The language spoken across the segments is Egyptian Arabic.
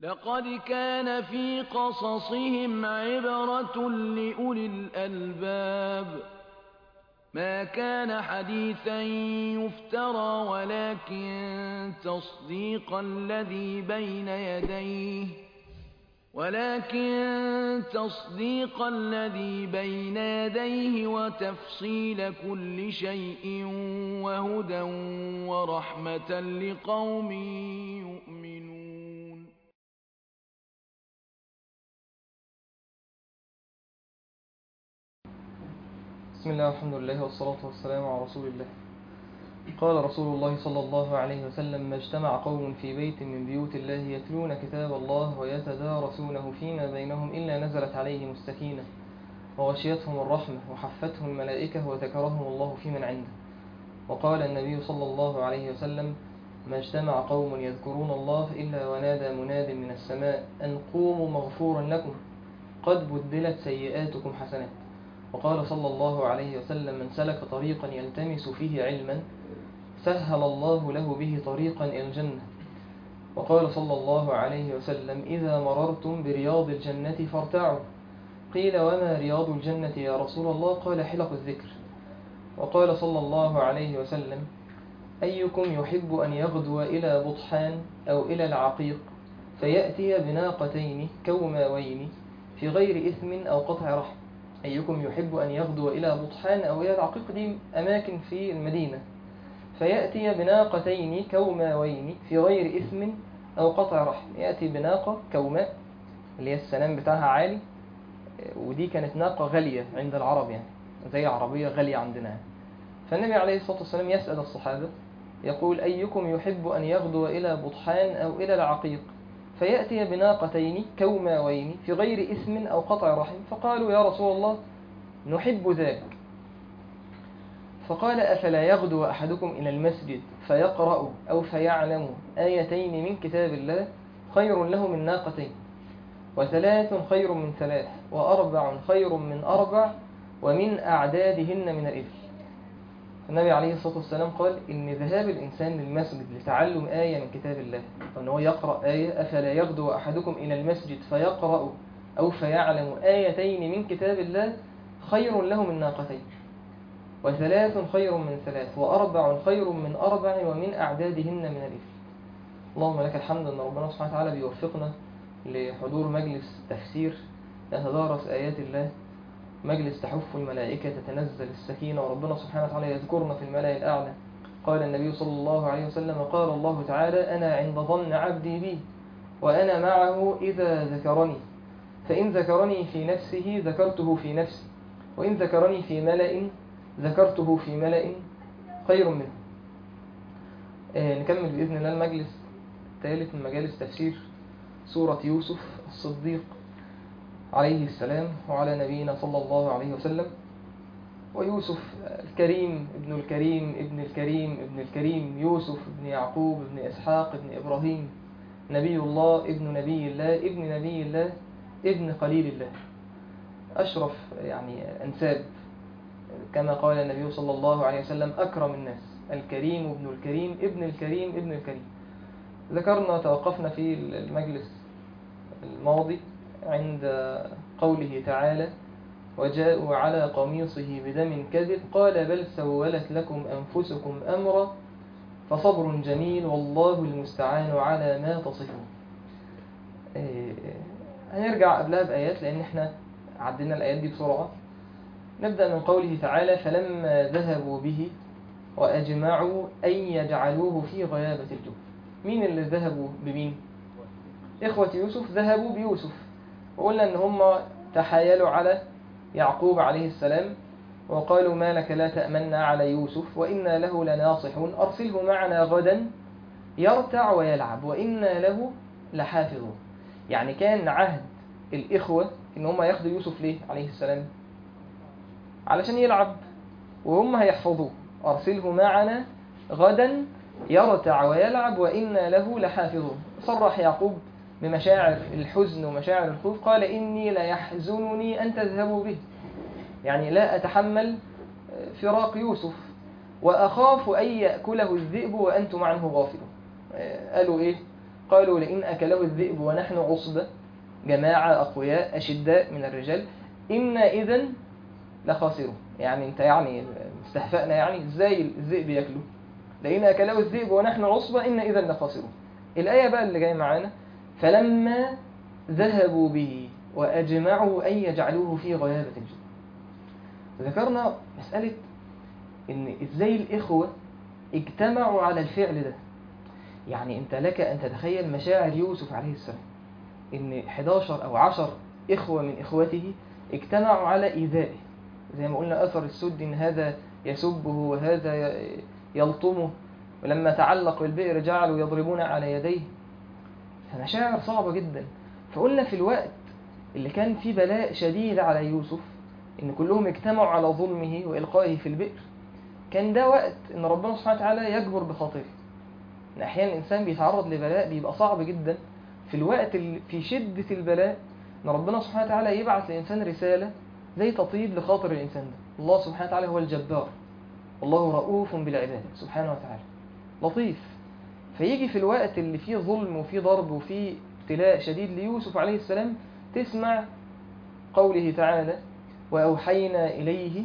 لقد كان في قصصهم عبرة لأولي الألباب ما كان حديثا يفترى ولكن تصديق الذي بين يديه ولكن تصديق الذي بين يديه وتفصيل كل شيء وهدى ورحمة لقوم يؤمنون بسم الله والحمد لله والصلاة والسلام على رسول الله قال رسول الله صلى الله عليه وسلم ما اجتمع قوم في بيت من بيوت الله يتلون كتاب الله ويتدارسونه فيما بينهم إلا نزلت عليهم السكينة وغشيتهم الرحمة وحفتهم الملائكة وذكرهم الله في من عنده وقال النبي صلى الله عليه وسلم ما اجتمع قوم يذكرون الله إلا ونادى مناد من السماء أن قوموا مغفورا لكم قد بدلت سيئاتكم حسنات وقال صلى الله عليه وسلم من سلك طريقا يلتمس فيه علما سهل الله له به طريقا إلى الجنة وقال صلى الله عليه وسلم إذا مررتم برياض الجنة فارتعوا قيل وما رياض الجنة يا رسول الله قال حلق الذكر وقال صلى الله عليه وسلم أيكم يحب أن يغدو إلى بطحان أو إلى العقيق فيأتي بناقتين كوماوين في غير إثم أو قطع رحم أيكم يحب أن يغدو إلى بطحان أو إلى العقيق دي أماكن في المدينة فيأتي بناقتين كوماوين في غير إثم أو قطع رحم يأتي بناقة كوماء اللي هي السنام بتاعها عالي ودي كانت ناقة غالية عند العرب يعني زي عربية غالية عندنا فالنبي عليه الصلاة والسلام يسأل الصحابة يقول أيكم يحب أن يغدو إلى بطحان أو إلى العقيق فيأتي بناقتين كوماوين في غير إثم أو قطع رحم فقالوا يا رسول الله نحب ذلك فقال أفلا يغدو أحدكم إلى المسجد فيقرأ أو فيعلم آيتين من كتاب الله خير له من ناقتين وثلاث خير من ثلاث وأربع خير من أربع ومن أعدادهن من الإبل النبي عليه الصلاة والسلام قال إن ذهاب الإنسان للمسجد لتعلم آية من كتاب الله وأن هو يقرأ آية أفلا يغدو أحدكم إلى المسجد فيقرأ أو فيعلم آيتين من كتاب الله خير له من ناقتين وثلاث خير من ثلاث وأربع خير من أربع ومن أعدادهن من الإثم اللهم لك الحمد أن ربنا سبحانه وتعالى بيوفقنا لحضور مجلس تفسير نتدارس آيات الله مجلس تحف الملائكة تتنزل السكينة وربنا سبحانه وتعالى يذكرنا في الملأ الأعلى قال النبي صلى الله عليه وسلم قال الله تعالى أنا عند ظن عبدي بي وأنا معه إذا ذكرني فإن ذكرني في نفسه ذكرته في نفسي وإن ذكرني في ملأ ذكرته في ملأ خير منه آه نكمل بإذن الله المجلس الثالث من مجالس تفسير سورة يوسف الصديق عليه السلام وعلى نبينا صلى الله عليه وسلم ويوسف الكريم ابن الكريم ابن الكريم ابن الكريم يوسف ابن يعقوب ابن إسحاق ابن إبراهيم نبي الله ابن نبي الله ابن نبي الله ابن قليل الله أشرف يعني أنساب كما قال النبي صلى الله عليه وسلم أكرم الناس الكريم ابن الكريم ابن الكريم ابن الكريم ذكرنا توقفنا في المجلس الماضي عند قوله تعالى وجاءوا على قميصه بدم كذب قال بل سولت لكم أنفسكم أمرا فصبر جميل والله المستعان على ما تصفون هنرجع قبلها بآيات لأن احنا عدينا الآيات دي بسرعة نبدأ من قوله تعالى فلما ذهبوا به وأجمعوا أن يجعلوه في غيابة الجب مين اللي ذهبوا بمين؟ إخوة يوسف ذهبوا بيوسف وقلنا ان هم تحايلوا على يعقوب عليه السلام وقالوا ما لك لا تأمنا على يوسف وإنا له لناصحون أرسله معنا غدا يرتع ويلعب وإنا له لحافظون يعني كان عهد الإخوة إن هم ياخدوا يوسف ليه عليه السلام علشان يلعب وهم هيحفظوه أرسله معنا غدا يرتع ويلعب وإنا له لحافظون صرح يعقوب بمشاعر الحزن ومشاعر الخوف قال إني ليحزنني أن تذهبوا به يعني لا أتحمل فراق يوسف وأخاف أن يأكله الذئب وأنتم عنه غافلون قالوا إيه قالوا لئن أكله الذئب ونحن عصبة جماعة أقوياء أشداء من الرجال إنا إذا لخاسرون يعني أنت يعني استهفأنا يعني إزاي الذئب ياكله لئن أكله الذئب ونحن عصبة إنا إذا لخاسرون الآية بقى اللي جاية معانا فلما ذهبوا به وأجمعوا أن يجعلوه في غيابة الجب ذكرنا مسألة إن إزاي الإخوة اجتمعوا على الفعل ده يعني أنت لك أن تتخيل مشاعر يوسف عليه السلام إن 11 أو 10 إخوة من إخوته اجتمعوا على إيذائه زي ما قلنا أثر السد إن هذا يسبه وهذا يلطمه ولما تعلق بالبئر جعلوا يضربون على يديه فمشاعر صعبة جدا فقلنا في الوقت اللي كان فيه بلاء شديد على يوسف إن كلهم اجتمعوا على ظلمه وإلقائه في البئر كان ده وقت إن ربنا سبحانه وتعالى يجبر بخاطره إن أحيانا الإنسان بيتعرض لبلاء بيبقى صعب جدا في الوقت اللي في شدة البلاء إن ربنا سبحانه وتعالى يبعث للإنسان رسالة زي تطيب لخاطر الإنسان ده الله سبحانه وتعالى هو الجبار والله رؤوف بالعباد سبحانه وتعالى لطيف فيجي في الوقت اللي فيه ظلم وفيه ضرب وفيه ابتلاء شديد ليوسف عليه السلام تسمع قوله تعالى وأوحينا إليه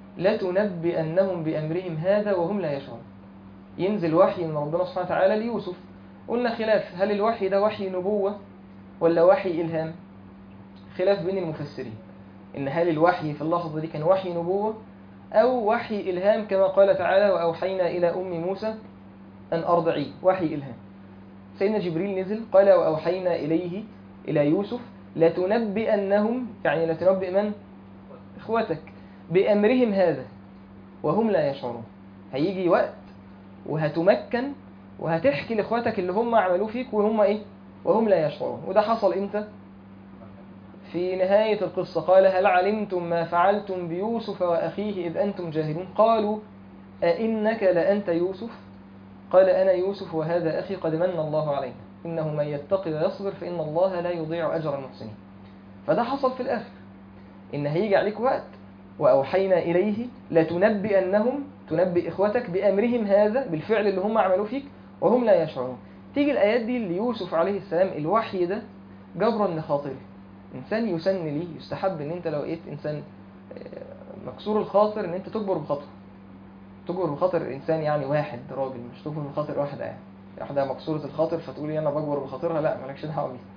لتنبئنهم بأمرهم هذا وهم لا يشعرون ينزل وحي من ربنا سبحانه وتعالى ليوسف قلنا خلاف هل الوحي ده وحي نبوة ولا وحي إلهام خلاف بين المفسرين إن هل الوحي في اللحظة دي كان وحي نبوة أو وحي إلهام كما قال تعالى وأوحينا إلى أم موسى أن أرضعيه وحي إلهام سيدنا جبريل نزل قال وأوحينا إليه إلى يوسف لتنبئنهم يعني لتنبئ من؟ إخوتك بأمرهم هذا وهم لا يشعرون هيجي وقت وهتمكن وهتحكي لإخواتك اللي هم عملوه فيك وهم إيه؟ وهم لا يشعرون وده حصل إمتى؟ في نهاية القصة قال هل علمتم ما فعلتم بيوسف وأخيه إذ أنتم جاهلون قالوا أئنك لأنت يوسف قال أنا يوسف وهذا أخي قد من الله علينا إنه من يتقي ويصبر فإن الله لا يضيع أجر المحسنين فده حصل في الآخر إن هيجي عليك وقت وأوحينا إليه لتنبئنهم تنبئ إخوتك بأمرهم هذا بالفعل اللي هم عملوه فيك وهم لا يشعرون تيجي الآيات دي ليوسف عليه السلام الوحي ده جبرا لخاطره إنسان يسن ليه يستحب إن أنت لو لقيت إنسان مكسور الخاطر إن أنت تجبر بخاطره تجبر بخاطر إنسان يعني واحد راجل مش تجبر بخاطر واحدة يعني واحدة مكسورة الخاطر فتقولي أنا بجبر بخاطرها لا مالكش دعوة بيها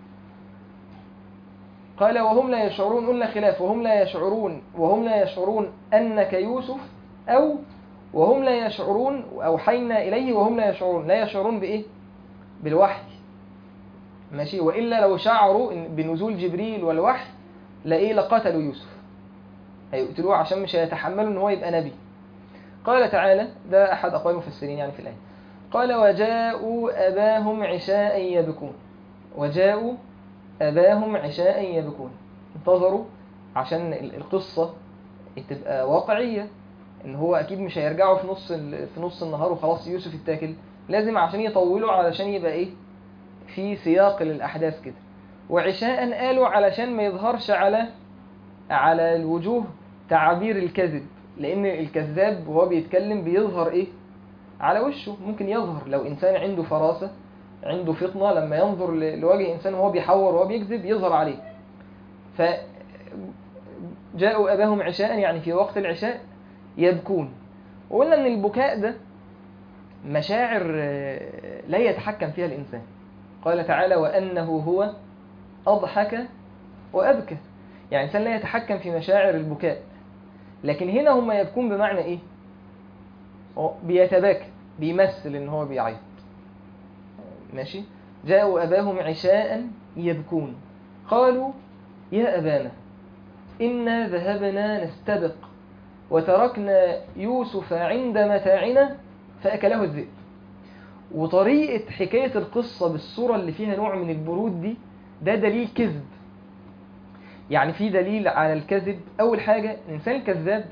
قال وهم لا يشعرون قلنا خلاف وهم لا يشعرون وهم لا يشعرون أنك يوسف أو وهم لا يشعرون أوحينا إليه وهم لا يشعرون لا يشعرون بإيه بالوحي ماشي وإلا لو شعروا بنزول جبريل والوحي لإيه لقتلوا يوسف هيقتلوه عشان مش هيتحملوا إن هو يبقى نبي قال تعالى ده أحد أقوال المفسرين يعني في الآية قال وجاءوا أباهم عشاء يبكون وجاءوا أباهم عشاء يبكون انتظروا عشان القصة تبقى واقعية ان هو اكيد مش هيرجعوا في نص في نص النهار وخلاص يوسف اتاكل لازم عشان يطولوا علشان يبقى ايه في سياق للاحداث كده وعشاء قالوا علشان ما يظهرش على على الوجوه تعابير الكذب لان الكذاب وهو بيتكلم بيظهر ايه على وشه ممكن يظهر لو انسان عنده فراسة عنده فطنة لما ينظر لوجه انسان وهو بيحور وهو بيكذب يظهر عليه ف جاءوا اباهم عشاء يعني في وقت العشاء يبكون وقلنا ان البكاء ده مشاعر لا يتحكم فيها الانسان قال تعالى وانه هو اضحك وابكى يعني الانسان لا يتحكم في مشاعر البكاء لكن هنا هم يبكون بمعنى ايه بيتباكى بيمثل ان هو بيعيط ماشي جاءوا اباهم عشاء يبكون قالوا يا ابانا انا ذهبنا نستبق وتركنا يوسف عند متاعنا فأكله الذئب وطريقة حكاية القصة بالصورة اللي فيها نوع من البرود دي ده دليل كذب يعني في دليل على الكذب أول حاجة الإنسان الكذاب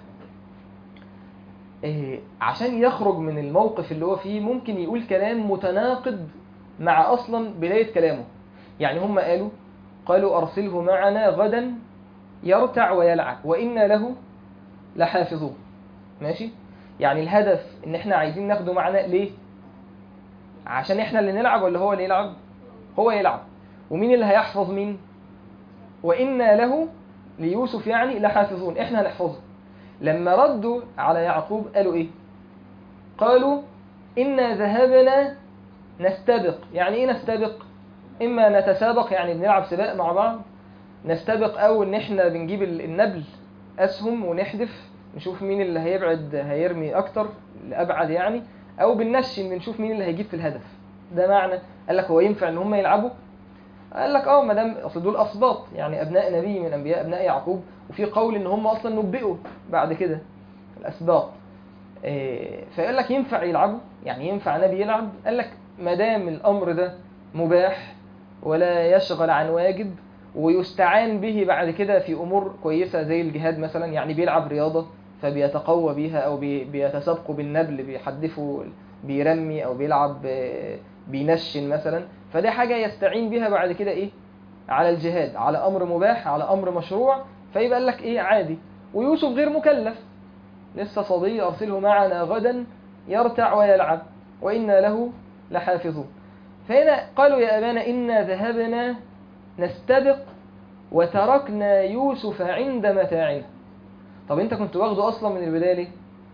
إيه عشان يخرج من الموقف اللي هو فيه ممكن يقول كلام متناقض مع أصلا بداية كلامه يعني هم قالوا قالوا أرسله معنا غدا يرتع ويلعب وإنا له لحافظوه ماشي يعني الهدف ان احنا عايزين ناخده معنا ليه عشان احنا اللي نلعب ولا هو اللي يلعب هو يلعب ومين اللي هيحفظ مين وإنا له ليوسف يعني لحافظون احنا هنحفظه لما ردوا على يعقوب قالوا ايه قالوا إنا ذهبنا نستبق يعني ايه نستبق اما نتسابق يعني بنلعب سباق مع بعض نستبق او ان احنا بنجيب ال- النبل اسهم ونحدف نشوف مين اللي هيبعد هيرمي اكتر لابعد يعني او بالنشن بنشوف مين اللي هيجيب في الهدف ده معنى قال لك هو ينفع ان هم يلعبوا قال لك اه ما دام اصل دول اسباط يعني ابناء نبي من انبياء ابناء يعقوب وفي قول ان هم اصلا نبئوا بعد كده الاسباط إيه، فقال لك ينفع يلعبوا يعني ينفع نبي يلعب قال لك ما دام الامر ده مباح ولا يشغل عن واجب ويستعان به بعد كده في امور كويسه زي الجهاد مثلا يعني بيلعب رياضه فبيتقوى بيها او بي- بيتسابقوا بالنبل بيحدفوا بيرمي او بيلعب آه، بينشن مثلا فدي حاجه يستعين بها بعد كده ايه على الجهاد على امر مباح على امر مشروع فيبقى قال لك ايه عادي ويوسف غير مكلف لسه صبي ارسله معنا غدا يرتع ويلعب وانا له لحافظون فهنا قالوا يا ابانا انا ذهبنا نستبق وتركنا يوسف عند متاعنا طب انت كنت واخده اصلا من البدايه ليه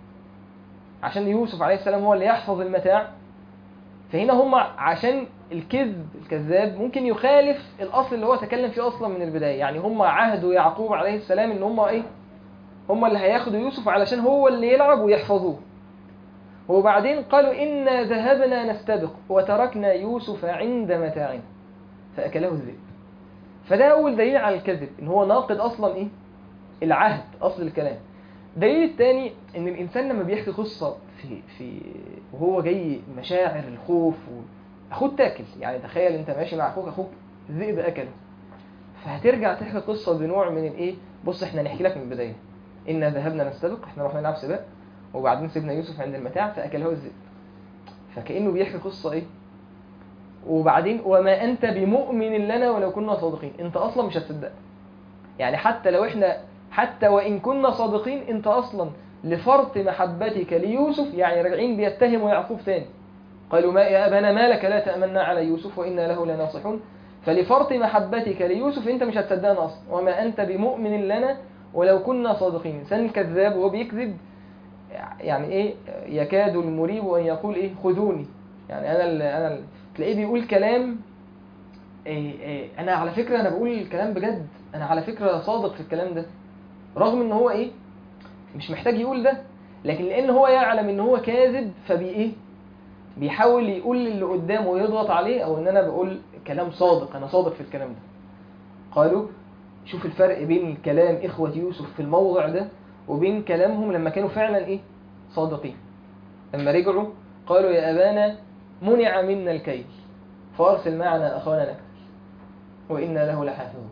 عشان يوسف عليه السلام هو اللي يحفظ المتاع فهنا هم عشان الكذب الكذاب ممكن يخالف الاصل اللي هو تكلم فيه اصلا من البدايه يعني هم عهدوا يعقوب عليه السلام ان هم ايه هم اللي هياخدوا يوسف علشان هو اللي يلعب ويحفظوه وبعدين قالوا إنا ذهبنا نستبق وتركنا يوسف عند متاعنا فأكله الذئب فده أول دليل على الكذب إن هو ناقض أصلا إيه العهد أصل الكلام الدليل الثاني إن الإنسان لما بيحكي قصة في في وهو جاي مشاعر الخوف و... أخوك تاكل يعني تخيل أنت ماشي مع أخوك أخوك ذئب أكله فهترجع تحكي قصة بنوع من الإيه بص إحنا نحكي لك من البداية إنا ذهبنا نستبق إحنا رحنا نلعب سباق وبعدين سيبنا يوسف عند المتاع فأكله الذئب فكأنه بيحكي قصة إيه وبعدين وما أنت بمؤمن لنا ولو كنا صادقين أنت أصلا مش هتصدق يعني حتى لو إحنا حتى وإن كنا صادقين أنت أصلا لفرط محبتك ليوسف يعني راجعين بيتهموا يعقوب تاني قالوا ما يا أبانا ما لك لا تأمنا على يوسف وإنا له لناصحون فلفرط محبتك ليوسف أنت مش هتصدقنا أصلا وما أنت بمؤمن لنا ولو كنا صادقين إنسان الكذاب وهو بيكذب يعني ايه يكاد المريب ان يقول ايه خذوني يعني انا ال انا ال تلاقيه بيقول كلام إيه إيه انا على فكره انا بقول الكلام بجد انا على فكره صادق في الكلام ده رغم ان هو ايه مش محتاج يقول ده لكن لان هو يعلم ان هو كاذب فبي ايه بيحاول يقول للي قدامه ويضغط عليه او ان انا بقول كلام صادق انا صادق في الكلام ده قالوا شوف الفرق بين الكلام اخوه يوسف في الموضع ده وبين كلامهم لما كانوا فعلا ايه صادقين لما رجعوا قالوا يا أبانا منع منا الكيل فأرسل معنا أخانا نكتل وإنا له لحافظون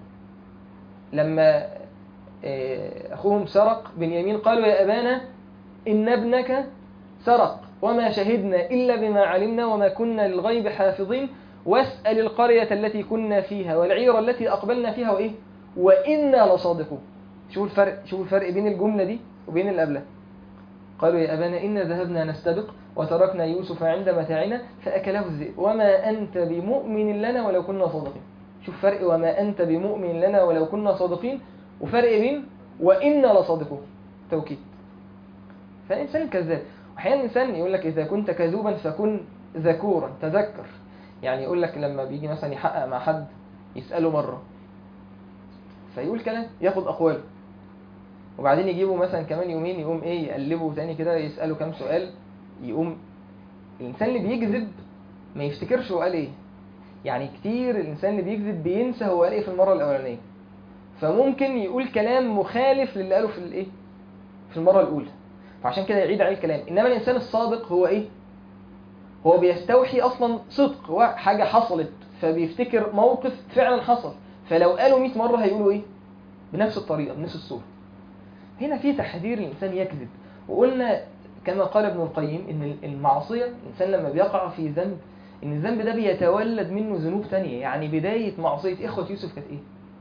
لما آه، أخوهم سرق بنيامين قالوا يا أبانا إن ابنك سرق وما شهدنا إلا بما علمنا وما كنا للغيب حافظين واسأل القرية التي كنا فيها والعير التي أقبلنا فيها وإيه وإنا لصادقون شوفوا الفرق شوفوا الفرق بين الجملة دي وبين اللي قبلها قالوا يا أبانا إنا ذهبنا نستبق وتركنا يوسف عند متاعنا فأكله الذئب وما أنت بمؤمن لنا ولو كنا صادقين شوف فرق وما أنت بمؤمن لنا ولو كنا صادقين وفرق بين وإنا لصادقون توكيد فالإنسان كذاب وأحيانا الإنسان يقول لك إذا كنت كذوبا فكن ذكورا تذكر يعني يقول لك لما بيجي مثلا يحقق مع حد يسأله مرة فيقول كلام ياخد أقواله وبعدين يجيبوا مثلا كمان يومين يقوم ايه يقلبوا تاني كده يسألوا كام سؤال يقوم الإنسان اللي بيكذب ما يفتكرش هو قال ايه يعني كتير الإنسان اللي بيكذب بينسى هو قال ايه في المرة الأولانية فممكن يقول كلام مخالف للي قاله في الايه في المرة الأولى فعشان كده يعيد عليه الكلام إنما الإنسان الصادق هو ايه هو بيستوحي أصلا صدق هو حاجة حصلت فبيفتكر موقف فعلا حصل فلو قالوا 100 مرة هيقولوا ايه بنفس الطريقة بنفس الصورة هنا في تحذير الإنسان يكذب وقلنا كما قال ابن القيم إن المعصية الإنسان لما بيقع في ذنب إن الذنب ده بيتولد منه ذنوب تانية يعني بداية معصية إخوة يوسف كانت إيه؟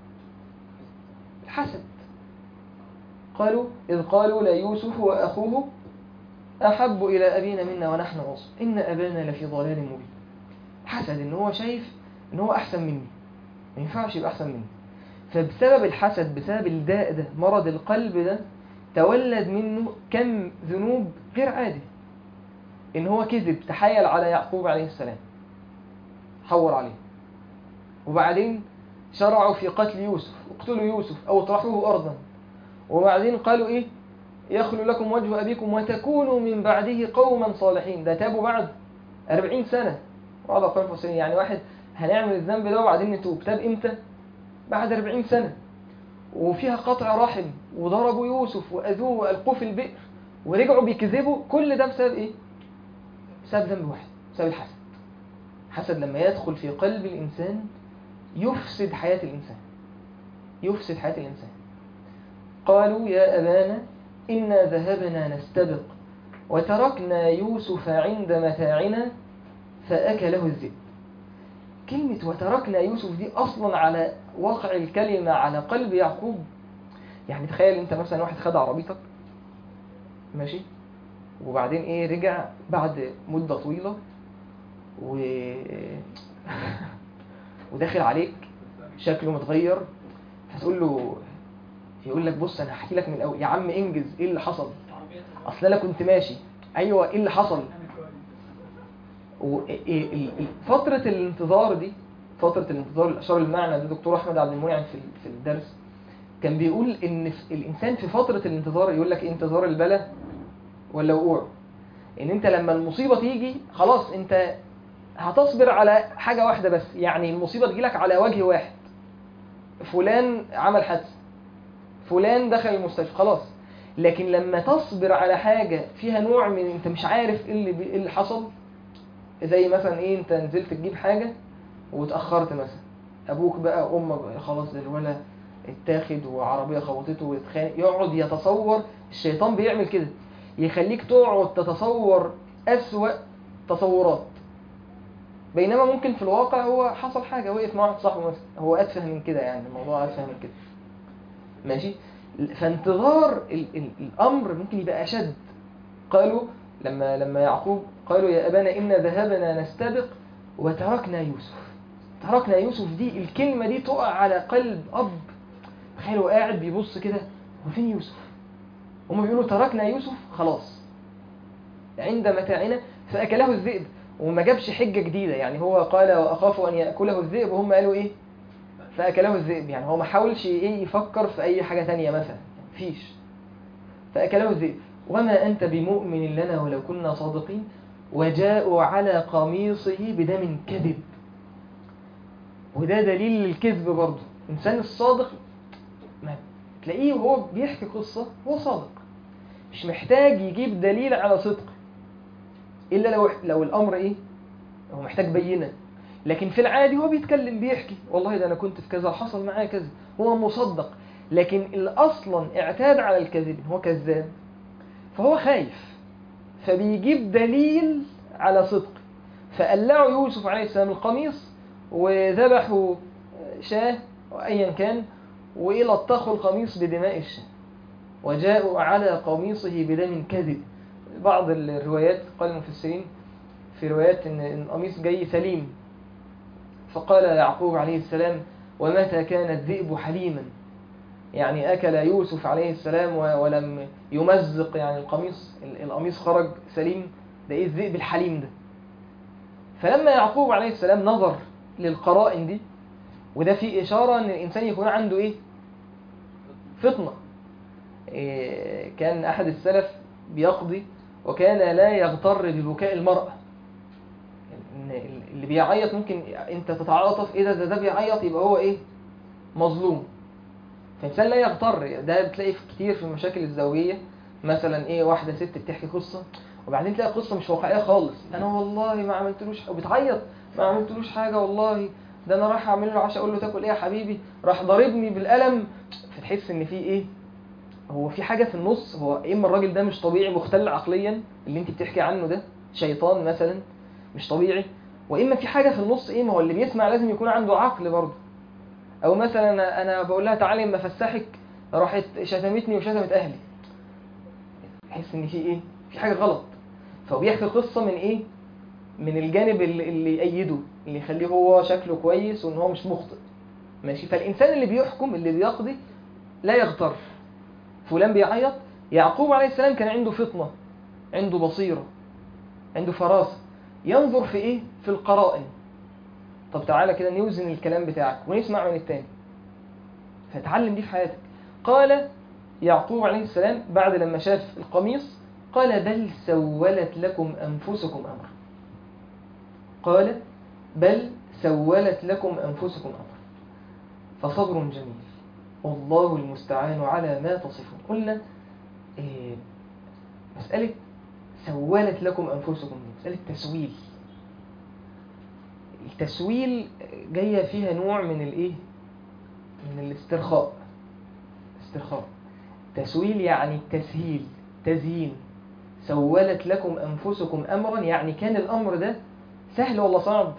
الحسد قالوا إذ قالوا ليوسف وأخوه أحب إلى أبينا منا ونحن عصب إن أبانا لفي ضلال مبين حسد إن هو شايف ان هو احسن مني ما ينفعش يبقى احسن مني فبسبب الحسد بسبب الداء ده مرض القلب ده تولد منه كم ذنوب غير عادي ان هو كذب تحايل على يعقوب عليه السلام حور عليه وبعدين شرعوا في قتل يوسف اقتلوا يوسف او اطرحوه ارضا وبعدين قالوا ايه يخلو لكم وجه ابيكم وتكونوا من بعده قوما صالحين ده تابوا بعد 40 سنه وعلى قرن سنين يعني واحد هنعمل الذنب ده وبعدين نتوب تاب امتى بعد 40 سنه وفيها قطع رحم وضربوا يوسف واذوه والقوه في البئر ورجعوا بيكذبوا كل ده بسبب ايه بسبب ذنب واحد بسبب الحسد حسد لما يدخل في قلب الانسان يفسد حياه الانسان يفسد حياه الانسان قالوا يا ابانا انا ذهبنا نستبق وتركنا يوسف عند متاعنا فاكله الذئب كلمة وتركنا يوسف دي أصلا على واقع الكلمة على قلب يعقوب يعني تخيل أنت مثلا واحد خد عربيتك ماشي وبعدين إيه رجع بعد مدة طويلة و وداخل عليك شكله متغير هتقول له يقول لك بص انا هحكي لك من الاول يا عم انجز ايه اللي حصل اصل انا كنت ماشي ايوه ايه اللي حصل وفترة الانتظار دي فترة الانتظار الأشار المعنى ده دكتور أحمد عبد المنعم في في الدرس كان بيقول إن الإنسان في فترة الانتظار يقول لك إيه انتظار البلا ولا وقوع إن أنت لما المصيبة تيجي خلاص أنت هتصبر على حاجة واحدة بس يعني المصيبة تجيلك على وجه واحد فلان عمل حادثة فلان دخل المستشفى خلاص لكن لما تصبر على حاجة فيها نوع من أنت مش عارف إيه اللي, إيه اللي حصل زي مثلا ايه انت نزلت تجيب حاجة واتأخرت مثلا ابوك بقى امك خلاص ده الولا اتاخد وعربية خبطته واتخانق يقعد يتصور الشيطان بيعمل كده يخليك تقعد تتصور أسوأ تصورات بينما ممكن في الواقع هو حصل حاجة وقف مع واحد صاحبه مثلا هو أتفه من كده يعني الموضوع أتفه من كده ماشي فانتظار ال ال الأمر ممكن يبقى أشد قالوا لما لما يعقوب قالوا يا أبانا إنا ذهبنا نستبق وتركنا يوسف تركنا يوسف دي الكلمة دي تقع على قلب أب تخيلوا قاعد بيبص كده هو فين يوسف هم بيقولوا تركنا يوسف خلاص عند متاعنا فأكله الذئب وما جابش حجة جديدة يعني هو قال وأخاف أن يأكله الذئب وهم قالوا إيه فأكله الذئب يعني هو ما حاولش إيه يفكر في أي حاجة تانية مثلا فيش فأكله الذئب وما أنت بمؤمن لنا ولو كنا صادقين وجاءوا على قميصه بدم كذب وده دليل للكذب برضه الإنسان الصادق ما تلاقيه وهو بيحكي قصة هو صادق مش محتاج يجيب دليل على صدق إلا لو لو الأمر إيه هو محتاج بينة لكن في العادي هو بيتكلم بيحكي والله ده أنا كنت في كذا حصل معايا كذا هو مصدق لكن اللي أصلا اعتاد على الكذب هو كذاب فهو خايف فبيجيب دليل على صدق فقلعوا يوسف عليه السلام القميص وذبحوا شاه أيا كان وإلطخوا القميص بدماء الشاه وجاءوا على قميصه بدم كذب بعض الروايات قال المفسرين في روايات إن القميص جاي سليم فقال يعقوب عليه السلام ومتى كان الذئب حليما يعني أكل يوسف عليه السلام ولم يمزق يعني القميص القميص خرج سليم ده إيه الذئب الحليم ده فلما يعقوب عليه السلام نظر للقرائن دي وده فيه إشارة أن الإنسان يكون عنده إيه فطنة إيه كان أحد السلف بيقضي وكان لا يغتر ببكاء المرأة اللي بيعيط ممكن انت تتعاطف ايه ده ده, ده بيعيط يبقى هو ايه مظلوم فالإنسان لا يغتر ده بتلاقي في كتير في المشاكل الزوجية مثلا ايه واحدة ست بتحكي قصة وبعدين تلاقي قصة مش واقعية خالص انا والله ما عملتلوش وبتعيط ما عملتلوش حاجة والله ده انا رايح اعمل له عشاء اقول له تاكل ايه يا حبيبي راح ضاربني بالقلم فتحس ان في ايه هو في حاجة في النص هو اما الراجل ده مش طبيعي مختل عقليا اللي انت بتحكي عنه ده شيطان مثلا مش طبيعي واما في حاجة في النص ايه ما هو اللي بيسمع لازم يكون عنده عقل برضه او مثلا انا انا بقول لها تعالي اما افسحك راحت شتمتني وشتمت اهلي تحس ان في ايه في حاجه غلط فهو بيحكي قصه من ايه من الجانب اللي, اللي يأيده اللي يخليه هو شكله كويس وان هو مش مخطئ ماشي فالإنسان اللي بيحكم اللي بيقضي لا يغتر فلان بيعيط يعقوب عليه السلام كان عنده فطنة عنده بصيرة عنده فراسة ينظر في ايه في القرائن طب تعالى كده نوزن الكلام بتاعك ونسمع من التاني فتعلم دي في حياتك قال يعقوب عليه السلام بعد لما شاف القميص قال بل سولت لكم أنفسكم أمر قال بل سولت لكم أنفسكم أمر فصبر جميل والله المستعان على ما تصفون قلنا إيه مسألة سولت لكم أنفسكم دي مسألة تسويل التسويل جاية فيها نوع من الإيه من الاسترخاء استرخاء تسويل يعني تسهيل تزيين سولت لكم أنفسكم أمرا يعني كان الأمر ده سهل ولا صعب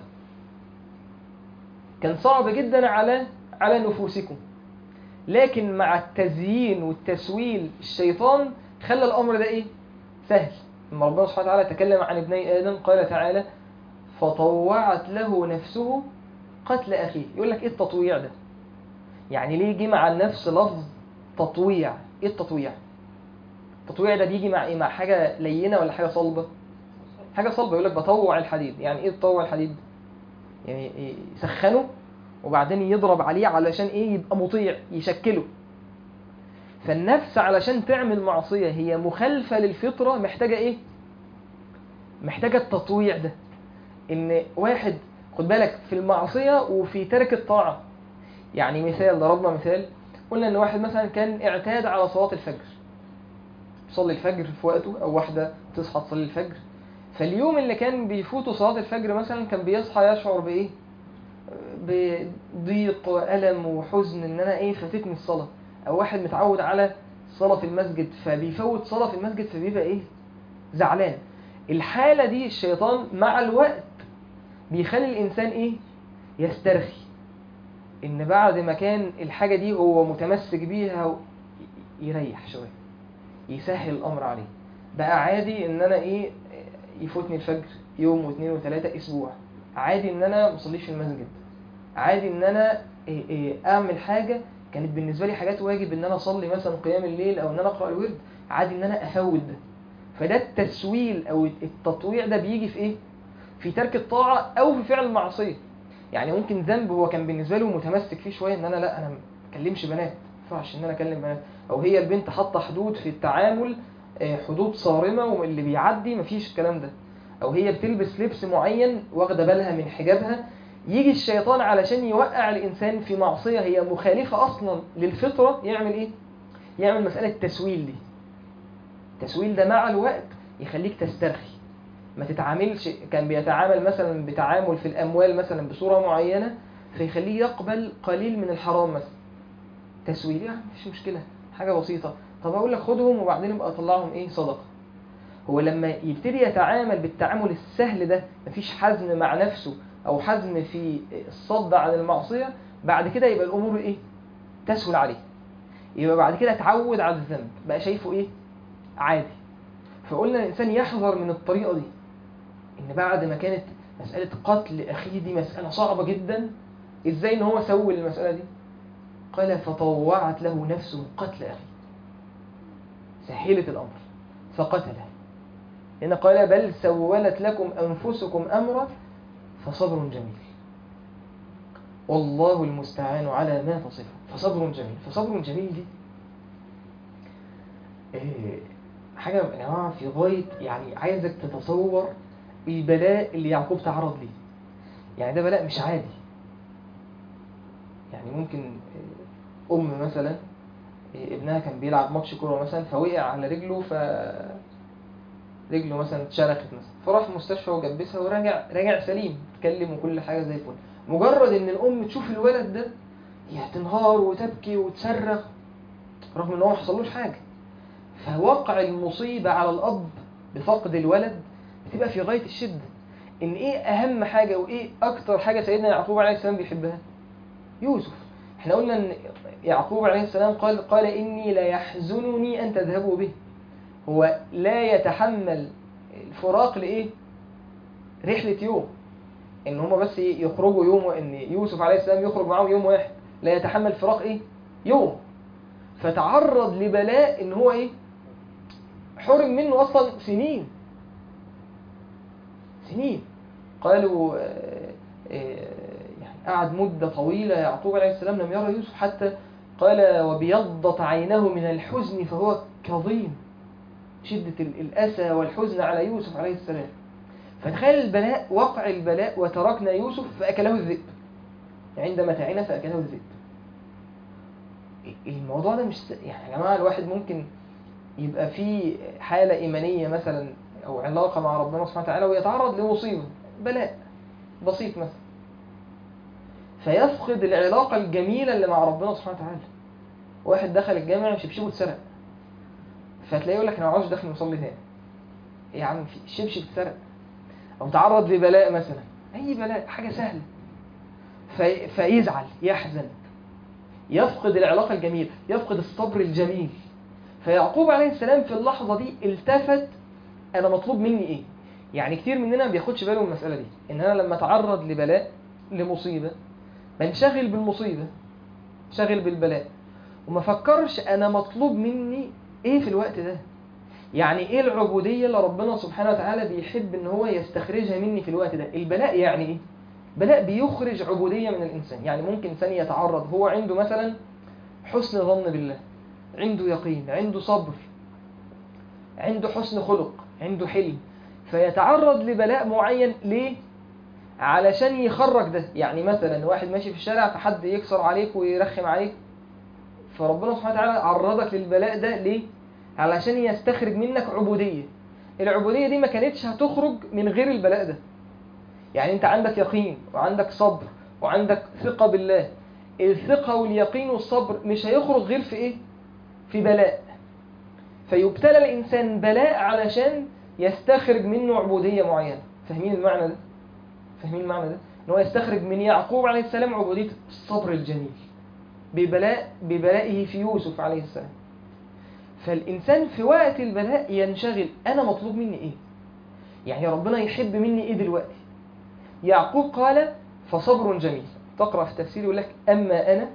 كان صعب جدا على على نفوسكم لكن مع التزيين والتسويل الشيطان خلى الأمر ده إيه سهل لما ربنا سبحانه وتعالى تكلم عن ابني آدم قال تعالى فطوعت له نفسه قتل أخيه يقول لك إيه التطويع ده يعني ليه يجي مع النفس لفظ تطويع إيه التطويع التطويع ده بيجي مع إيه مع حاجة لينة ولا حاجة صلبة حاجة صلبة يقول لك بطوع الحديد يعني إيه تطوع الحديد يعني يسخنه وبعدين يضرب عليه علشان إيه يبقى مطيع يشكله فالنفس علشان تعمل معصية هي مخالفة للفطرة محتاجة ايه محتاجة التطويع ده ان واحد خد بالك في المعصية وفي ترك الطاعة يعني مثال ضربنا مثال قلنا ان واحد مثلا كان اعتاد على صلاة الفجر يصلي الفجر في وقته او واحدة تصحى تصلي الفجر فاليوم اللي كان بيفوته صلاة الفجر مثلا كان بيصحى يشعر بايه بضيق وألم وحزن ان انا ايه فاتتني الصلاة او واحد متعود على الصلاة في المسجد فبيفوت صلاة في المسجد فبيبقى ايه زعلان الحالة دي الشيطان مع الوقت بيخلي الانسان ايه يسترخي ان بعد ما كان الحاجة دي هو متمسك بيها يريح شوية يسهل الامر عليه بقى عادي ان انا ايه يفوتني الفجر يوم واثنين وثلاثة اسبوع عادي ان انا مصليش في المسجد عادي ان انا إيه إيه اعمل حاجة كانت بالنسبة لي حاجات واجب ان انا اصلي مثلا قيام الليل او ان انا اقرأ الورد عادي ان انا افوت ده فده التسويل او التطويع ده بيجي في ايه في ترك الطاعة او في فعل المعصية يعني ممكن ذنب هو كان بالنسبة له متمسك فيه شوية ان انا لا انا ما اكلمش بنات ما ينفعش ان انا اكلم بنات او هي البنت حاطه حدود في التعامل حدود صارمة واللي بيعدي مفيش الكلام ده او هي بتلبس لبس معين واخده بالها من حجابها يجي الشيطان علشان يوقع الإنسان في معصية هي مخالفة أصلا للفطرة يعمل إيه؟ يعمل مسألة التسويل دي التسويل ده مع الوقت يخليك تسترخي ما تتعاملش كان بيتعامل مثلا بتعامل في الأموال مثلا بصورة معينة فيخليه يقبل قليل من الحرام مثلا تسويل يعني مفيش مشكلة حاجة بسيطة طب أقول لك خدهم وبعدين يبقى أطلعهم إيه صدقة هو لما يبتدي يتعامل بالتعامل السهل ده مفيش حزم مع نفسه او حزم في الصد عن المعصية بعد كده يبقى الامور ايه تسهل عليه يبقى بعد كده اتعود على الذنب بقى شايفه ايه عادي فقلنا الانسان يحذر من الطريقة دي ان بعد ما كانت مسألة قتل اخيه دي مسألة صعبة جدا ازاي ان هو سوي المسألة دي قال فطوعت له نفسه قتل اخيه سهلت الامر فقتله هنا قال بل سولت لكم انفسكم امرا فصبر جميل والله المستعان على ما تصفه فصبر جميل فصبر جميل دي إيه حاجة يا جماعة في غاية يعني عايزك تتصور البلاء اللي يعقوب تعرض ليه يعني ده بلاء مش عادي يعني ممكن أم مثلا ابنها كان بيلعب ماتش كورة مثلا فوقع على رجله ف رجله مثلا اتشرخت مثلا فراح المستشفى وجبسها ورجع راجع سليم اتكلم وكل حاجة زي الفل مجرد ان الام تشوف الولد ده هي تنهار وتبكي وتصرخ رغم ان هو ما حصلوش حاجة فوقع المصيبة على الاب بفقد الولد بتبقى في غاية الشدة ان ايه اهم حاجة وايه اكتر حاجة سيدنا يعقوب عليه السلام بيحبها يوسف احنا قلنا ان يعقوب عليه السلام قال قال اني لا يحزنني ان تذهبوا به هو لا يتحمل الفراق لايه رحلة يوم ان هما بس يخرجوا يوم ان يوسف عليه السلام يخرج معاهم يوم واحد لا يتحمل فراق ايه يوم فتعرض لبلاء ان هو ايه حرم منه اصلا سنين سنين قالوا آه، آه، يعني قعد مدة طويلة يعقوب عليه السلام لم يرى يوسف حتى قال وبيضت عينه من الحزن فهو كظيم شدة ال- الأسى والحزن على يوسف عليه السلام فتخيل البلاء وقع البلاء وتركنا يوسف فأكله الذئب عند متاعنا فأكله الذئب الموضوع ده مش س- يعني يا جماعة الواحد ممكن يبقى في حالة إيمانية مثلا أو علاقة مع ربنا سبحانه وتعالى ويتعرض لمصيبة بلاء بسيط مثلا فيفقد العلاقة الجميلة اللي مع ربنا سبحانه وتعالى واحد دخل الجامع شبشبه اتسرق فتلاقيه يقول لك انا ما عاوز داخل مصلي تاني إيه يا عم في الشبشب اتسرق او تعرض لبلاء مثلا اي بلاء حاجه سهله في فيزعل يحزن يفقد العلاقه الجميله يفقد الصبر الجميل فيعقوب عليه السلام في اللحظه دي التفت انا مطلوب مني ايه يعني كتير مننا ما بياخدش باله من المساله دي ان انا لما اتعرض لبلاء لمصيبه بنشغل بالمصيبه شغل بالبلاء وما فكرش انا مطلوب مني ايه في الوقت ده يعني ايه العبوديه اللي ربنا سبحانه وتعالى بيحب ان هو يستخرجها مني في الوقت ده البلاء يعني ايه بلاء بيخرج عبوديه من الانسان يعني ممكن انسان يتعرض هو عنده مثلا حسن ظن بالله عنده يقين عنده صبر عنده حسن خلق عنده حلم فيتعرض لبلاء معين ليه علشان يخرج ده يعني مثلا واحد ماشي في الشارع فحد يكسر عليك ويرخم عليك فربنا سبحانه وتعالى عرضك للبلاء ده ليه علشان يستخرج منك عبودية العبودية دي ما كانتش هتخرج من غير البلاء ده يعني انت عندك يقين وعندك صبر وعندك ثقة بالله الثقة واليقين والصبر مش هيخرج غير في ايه في بلاء فيبتلى الإنسان بلاء علشان يستخرج منه عبودية معينة فاهمين المعنى ده فاهمين المعنى ده ان هو يستخرج من يعقوب عليه السلام عبودية الصبر الجميل ببلاء ببلائه في يوسف عليه السلام فالإنسان في وقت البلاء ينشغل أنا مطلوب مني إيه يعني ربنا يحب مني إيه دلوقتي يعقوب قال فصبر جميل تقرأ في التفسير يقول لك أما أنا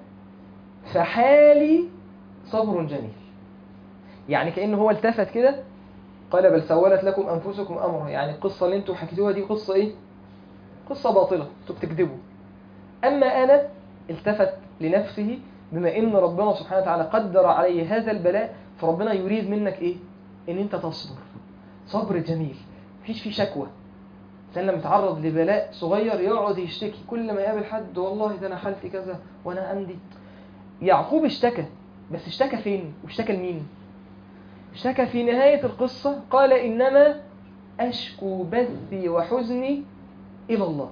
فحالي صبر جميل يعني كأنه هو التفت كده قال بل سولت لكم أنفسكم أمرا يعني القصة اللي انتوا حكيتوها دي قصة إيه قصة باطلة انتوا بتكذبوا أما أنا التفت لنفسه بما إن ربنا سبحانه وتعالى قدر عليه هذا البلاء فربنا يريد منك إيه إن أنت تصبر صبر جميل مفيش فيه شكوى الإنسان لما يتعرض لبلاء صغير يقعد يشتكي كل ما يقابل حد والله ده أنا حالتي كذا وأنا عندي يعقوب اشتكى بس اشتكى فين واشتكى لمين اشتكى في نهاية القصة قال إنما أشكو بثي وحزني إلى الله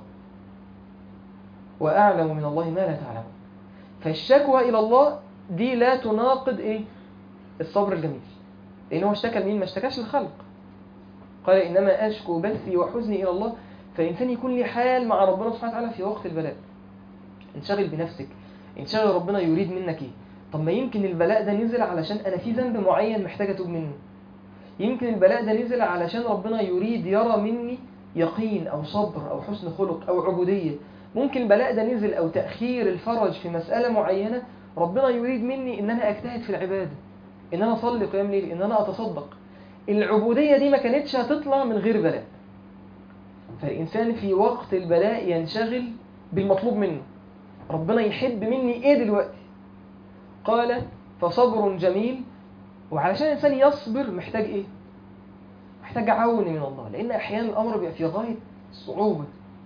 وأعلم من الله ما لا تعلمون فالشكوى إلى الله دي لا تناقض إيه الصبر الجميل لأن هو اشتكى لمين ما اشتكاش للخلق قال إنما أشكو بثي وحزني إلى الله فالإنسان يكون لي حال مع ربنا سبحانه وتعالى في وقت البلاء انشغل بنفسك انشغل ربنا يريد منك إيه طب ما يمكن البلاء ده نزل علشان أنا في ذنب معين محتاج أتوب منه يمكن البلاء ده نزل علشان ربنا يريد يرى مني يقين أو صبر أو حسن خلق أو عبودية ممكن البلاء ده نزل أو تأخير الفرج في مسألة معينة ربنا يريد مني إن أنا أجتهد في العبادة إن أنا أصلي قيام ليل إن أنا أتصدق العبودية دي ما كانتش هتطلع من غير بلاء فالإنسان في وقت البلاء ينشغل بالمطلوب منه ربنا يحب مني إيه دلوقتي قال فصبر جميل وعلشان الإنسان يصبر محتاج إيه محتاج عون من الله لأن أحيانا الأمر بيبقى في غاية الصعوبة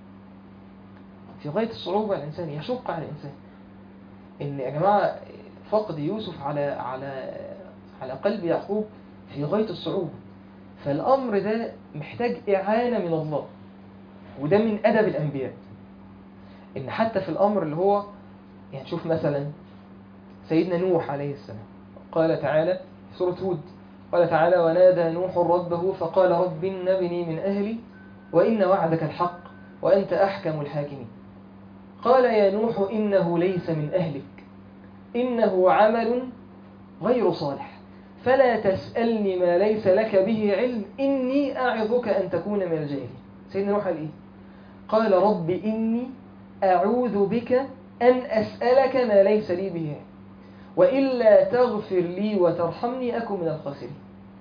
في غاية الصعوبة على الإنسان يشق على الإنسان إن يا جماعة فقد يوسف على على على قلب يعقوب في غاية الصعوبة فالأمر ده محتاج إعانة من الله وده من أدب الأنبياء إن حتى في الأمر اللي هو يعني شوف مثلا سيدنا نوح عليه السلام قال تعالى في سورة هود قال تعالى ونادى نوح ربه فقال رب إن ابني من أهلي وإن وعدك الحق وأنت أحكم الحاكمين قال يا نوح إنه ليس من أهلك إنه عمل غير صالح فلا تسألني ما ليس لك به علم إني أعظك أن تكون من الجاهلين سيدنا نوح قال إيه قال رب إني أعوذ بك أن أسألك ما ليس لي به علم وإلا تغفر لي وترحمني أكن من الخاسرين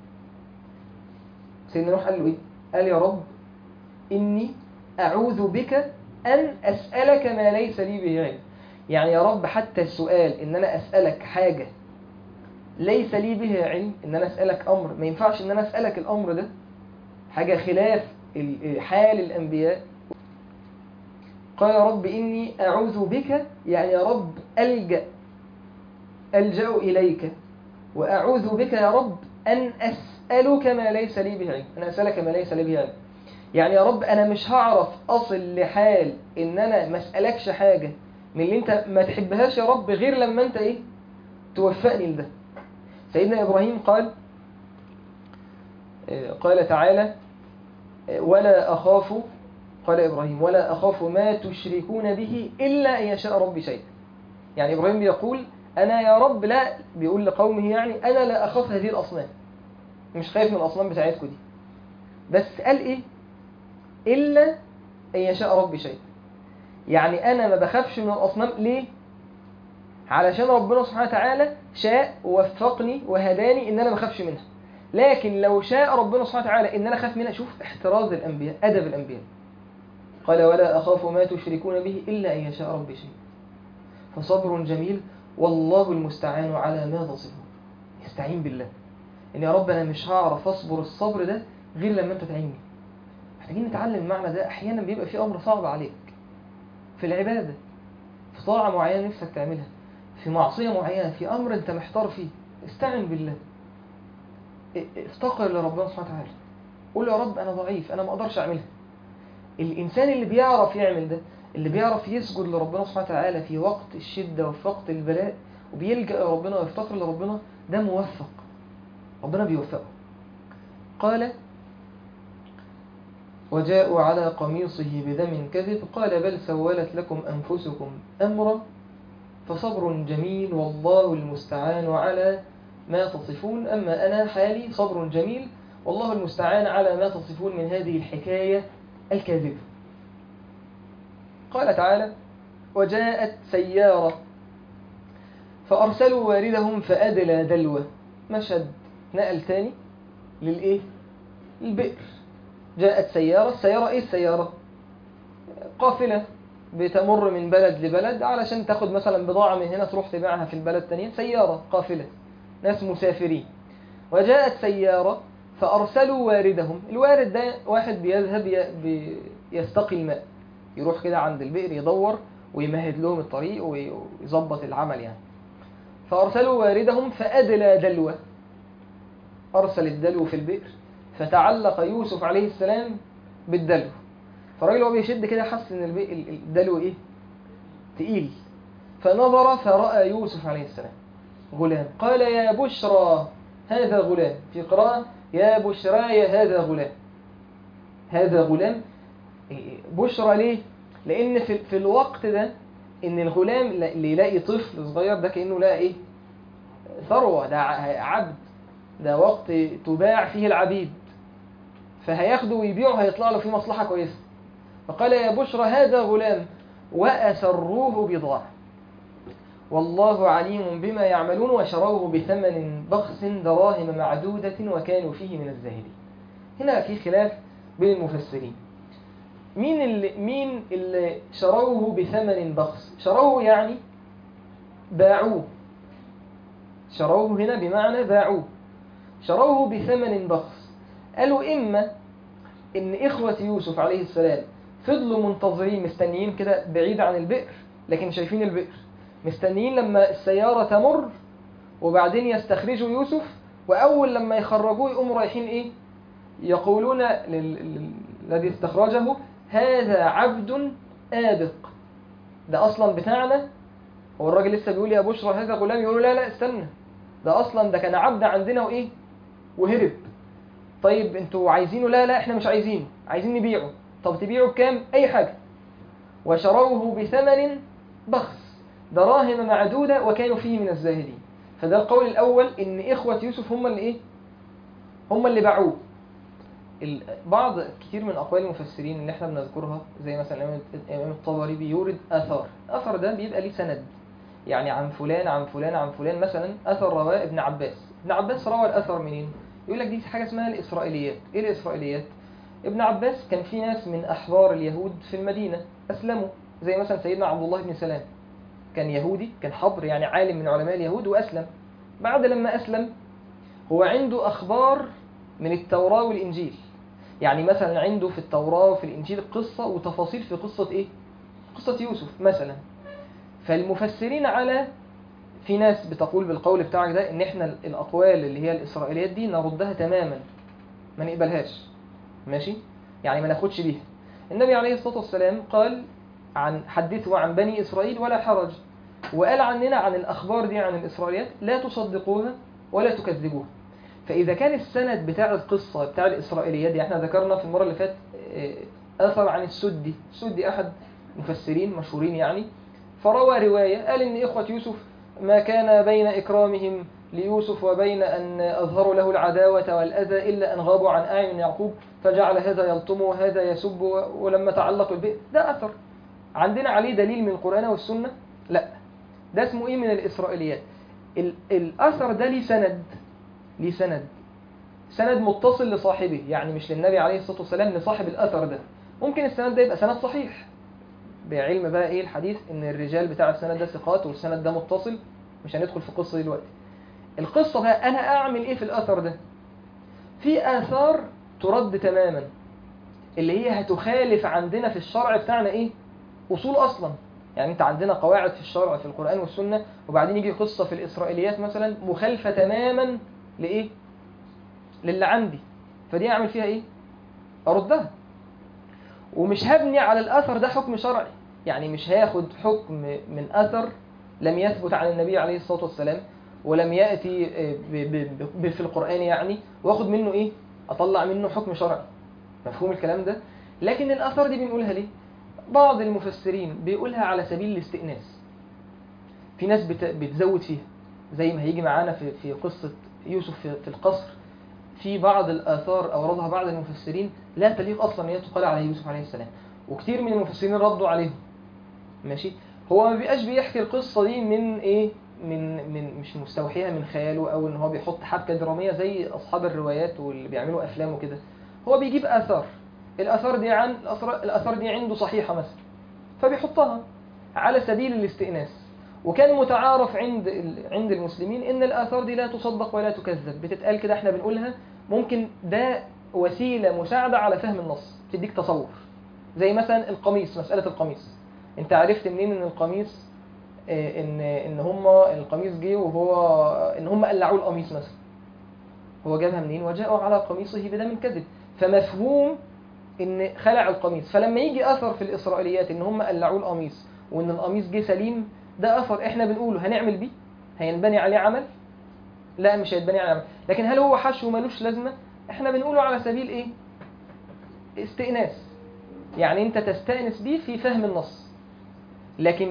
سيدنا نوح قال له إيه قال يا رب إني أعوذ بك أن أسألك ما ليس لي به علم يعني يا رب حتى السؤال إن أنا أسألك حاجة ليس لي به علم إن أنا أسألك أمر ما ينفعش إن أنا أسألك الأمر ده حاجة خلاف ال- حال الأنبياء قال يا رب إني أعوذ بك يعني يا رب ألجأ ألجأ إليك وأعوذ بك يا رب أن أسألك ما ليس لي به علم أنا أسألك ما ليس لي به علم يعني يا رب أنا مش هعرف أصل لحال إن أنا ما أسألكش حاجة من اللي أنت ما تحبهاش يا رب غير لما أنت إيه توفقني لده سيدنا إبراهيم قال آه، قال تعالى آه، ولا أخاف قال إبراهيم ولا أخاف ما تشركون به إلا أن يشاء ربي شيئا يعني إبراهيم بيقول أنا يا رب لا بيقول لقومه يعني أنا لا أخاف هذه الأصنام مش خايف من الأصنام بتاعتكم دي بس قال إيه إلا أن يشاء ربي شيئا يعني أنا ما بخافش من الأصنام ليه علشان ربنا سبحانه وتعالى شاء ووفقني وهداني ان انا ما اخافش منها لكن لو شاء ربنا سبحانه وتعالى ان انا اخاف منها شوف احتراز الانبياء ادب الانبياء قال ولا اخاف ما تشركون به الا ان يشاء ربي شيء فصبر جميل والله المستعان على ما تصفون استعين بالله ان يا رب انا مش هعرف اصبر الصبر ده غير لما انت تعيني محتاجين نتعلم المعنى ده احيانا بيبقى في امر صعب عليك في العباده في طاعه معينه نفسك تعملها في معصية معينة في أمر أنت محتار فيه استعن بالله افتقر لربنا سبحانه وتعالى قول يا رب أنا ضعيف أنا ما أقدرش أعملها الإنسان اللي بيعرف يعمل ده اللي بيعرف يسجد لربنا سبحانه وتعالى في وقت الشدة وفي وقت البلاء وبيلجأ لربنا ويفتقر لربنا ده موفق ربنا بيوفقه قال وجاءوا على قميصه بدم كذب قال بل سولت لكم أنفسكم أمرا فصبر جميل والله المستعان على ما تصفون أما أنا حالي صبر جميل والله المستعان على ما تصفون من هذه الحكاية الكاذبة قال تعالى وجاءت سيارة فأرسلوا واردهم فأدلى دلوة مشهد نقل تاني للإيه؟ البئر جاءت سيارة السيارة إيه السيارة؟ قافلة بتمر من بلد لبلد علشان تاخد مثلا بضاعة من هنا تروح تبيعها في البلد التانية سيارة قافلة ناس مسافرين وجاءت سيارة فأرسلوا واردهم الوارد ده واحد بيذهب ي- بي- يستقي الماء يروح كده عند البئر يدور ويمهد لهم الطريق وي- ويظبط العمل يعني فأرسلوا واردهم فأدلى دلوة أرسل الدلو في البئر فتعلق يوسف عليه السلام بالدلو فالراجل وهو بيشد كده حس ان البي- ال- الدلو ايه تقيل فنظر فرأى يوسف عليه السلام غلام قال يا بشرى هذا غلام في قراءة يا بشراي هذا غلام هذا غلام إيه، بشرى ليه لان في, في الوقت ده ان الغلام اللي يلاقي طفل صغير ده كأنه لقى ايه ثروة ده ع- عبد ده وقت تباع فيه العبيد فهياخده ويبيعه هيطلع له فيه مصلحة كويسة فقال يا بشرى هذا غلام وأسروه بضاعة والله عليم بما يعملون وشروه بثمن بخس دراهم معدودة وكانوا فيه من الزاهدين هنا في خلاف بين المفسرين مين اللي, مين اللي شروه بثمن بخس شروه يعني باعوه شروه هنا بمعنى باعوه شروه بثمن بخس قالوا إما إن إخوة يوسف عليه السلام فضلوا منتظرين مستنيين كده بعيد عن البئر لكن شايفين البئر مستنيين لما السيارة تمر وبعدين يستخرجوا يوسف وأول لما يخرجوه يقوموا رايحين إيه يقولون لل- لل- الذي استخرجه هذا عبد آبق ده أصلا بتاعنا هو الراجل لسه بيقول يا بشرى هذا غلام يقولوا لا لا استنى ده أصلا ده كان عبد عندنا وإيه وهرب طيب انتوا عايزينه لا لا احنا مش عايزينه عايزين نبيعه طب تبيعه بكام اي حاجة وشروه بثمن بخس دراهم معدودة وكانوا فيه من الزاهدين فده القول الأول إن إخوة يوسف هم اللي إيه هم اللي باعوه ال- بعض كتير من أقوال المفسرين اللي احنا بنذكرها زي مثلا الإمام الإمام الطبري بيورد أثر أثر ده بيبقى ليه سند يعني عن فلان عن فلان عن فلان مثلا أثر رواه ابن عباس ابن عباس روى الأثر منين؟ يقول لك دي حاجة اسمها الإسرائيليات إيه الإسرائيليات؟ ابن عباس كان في ناس من أحبار اليهود في المدينة أسلموا زي مثلا سيدنا عبد الله بن سلام كان يهودي كان حبر يعني عالم من علماء اليهود وأسلم بعد لما أسلم هو عنده أخبار من التوراة والإنجيل يعني مثلا عنده في التوراة وفي الإنجيل قصة وتفاصيل في قصة إيه؟ قصة يوسف مثلا فالمفسرين على في ناس بتقول بالقول بتاعك ده ان احنا الاقوال اللي هي الاسرائيليات دي نردها تماما ما نقبلهاش ماشي يعني ما ناخدش بيها النبي عليه الصلاة والسلام قال عن حدثوا عن بني اسرائيل ولا حرج وقال عننا عن الاخبار دي عن الاسرائيليات لا تصدقوها ولا تكذبوها فاذا كان السند بتاع القصة بتاع الاسرائيليات دي احنا ذكرنا في المرة اللي فاتت آه، اثر عن السدي السدي احد مفسرين مشهورين يعني فروى رواية قال إن إخوة يوسف ما كان بين إكرامهم ليوسف وبين أن أظهروا له العداوة والأذى إلا أن غابوا عن أعين يعقوب فجعل هذا يلطم وهذا يسب ولما تعلق بالبئر ده أثر عندنا عليه دليل من القرآن والسنة لا ده اسمه إيه من الإسرائيليات ال- الأثر ده ليه سند ليه سند سند متصل لصاحبه يعني مش للنبي عليه الصلاة والسلام لصاحب الأثر ده ممكن السند ده يبقى سند صحيح بعلم بقى ايه الحديث ان الرجال بتاع السند ده ثقات والسند ده متصل مش هندخل في القصه دي دلوقتي القصه بقى انا اعمل ايه في الاثر ده في اثار ترد تماما اللي هي هتخالف عندنا في الشرع بتاعنا ايه اصول اصلا يعني انت عندنا قواعد في الشرع في القران والسنه وبعدين يجي قصه في الاسرائيليات مثلا مخالفه تماما لايه للي عندي فدي اعمل فيها ايه اردها ومش هبني على الأثر ده حكم شرعي يعني مش هاخد حكم من أثر لم يثبت عن النبي عليه الصلاة والسلام ولم يأتي ب- ب- ب- في القرآن يعني واخد منه إيه أطلع منه حكم شرعي مفهوم الكلام ده لكن الأثر دي بنقولها ليه بعض المفسرين بيقولها على سبيل الاستئناس في ناس بت- بتزود فيها زي ما هيجي معانا في في قصة يوسف في في القصر في بعض الآثار أوردها بعض المفسرين لا تليق أصلا أن هي تقال على يوسف عليه السلام وكتير من المفسرين ردوا عليهم ماشي هو ما بيبقاش بيحكي القصة دي من إيه من من مش مستوحيها من خياله أو إن هو بيحط حبكة درامية زي أصحاب الروايات واللي بيعملوا أفلام وكده هو بيجيب آثار الآثار دي عن الآثار الآثار دي عنده صحيحة مثلا فبيحطها على سبيل الاستئناس وكان متعارف عند ال- عند المسلمين ان الاثار دي لا تصدق ولا تكذب بتتقال كده احنا بنقولها ممكن ده وسيله مساعده على فهم النص تديك تصور زي مثلا القميص مساله القميص انت عرفت منين ان القميص آه، ان ان هم القميص جه وهو ان هم قلعوا القميص مثلا هو جابها منين وجاءوا على قميصه بدم كذب فمفهوم ان خلع القميص فلما يجي اثر في الاسرائيليات ان هم قلعوا القميص وان القميص جه سليم ده اثر احنا بنقوله هنعمل بيه هينبني عليه عمل لا مش هيتبني عليه عمل لكن هل هو حشو ملوش لازمه احنا بنقوله على سبيل ايه استئناس يعني انت تستأنس بيه في فهم النص لكن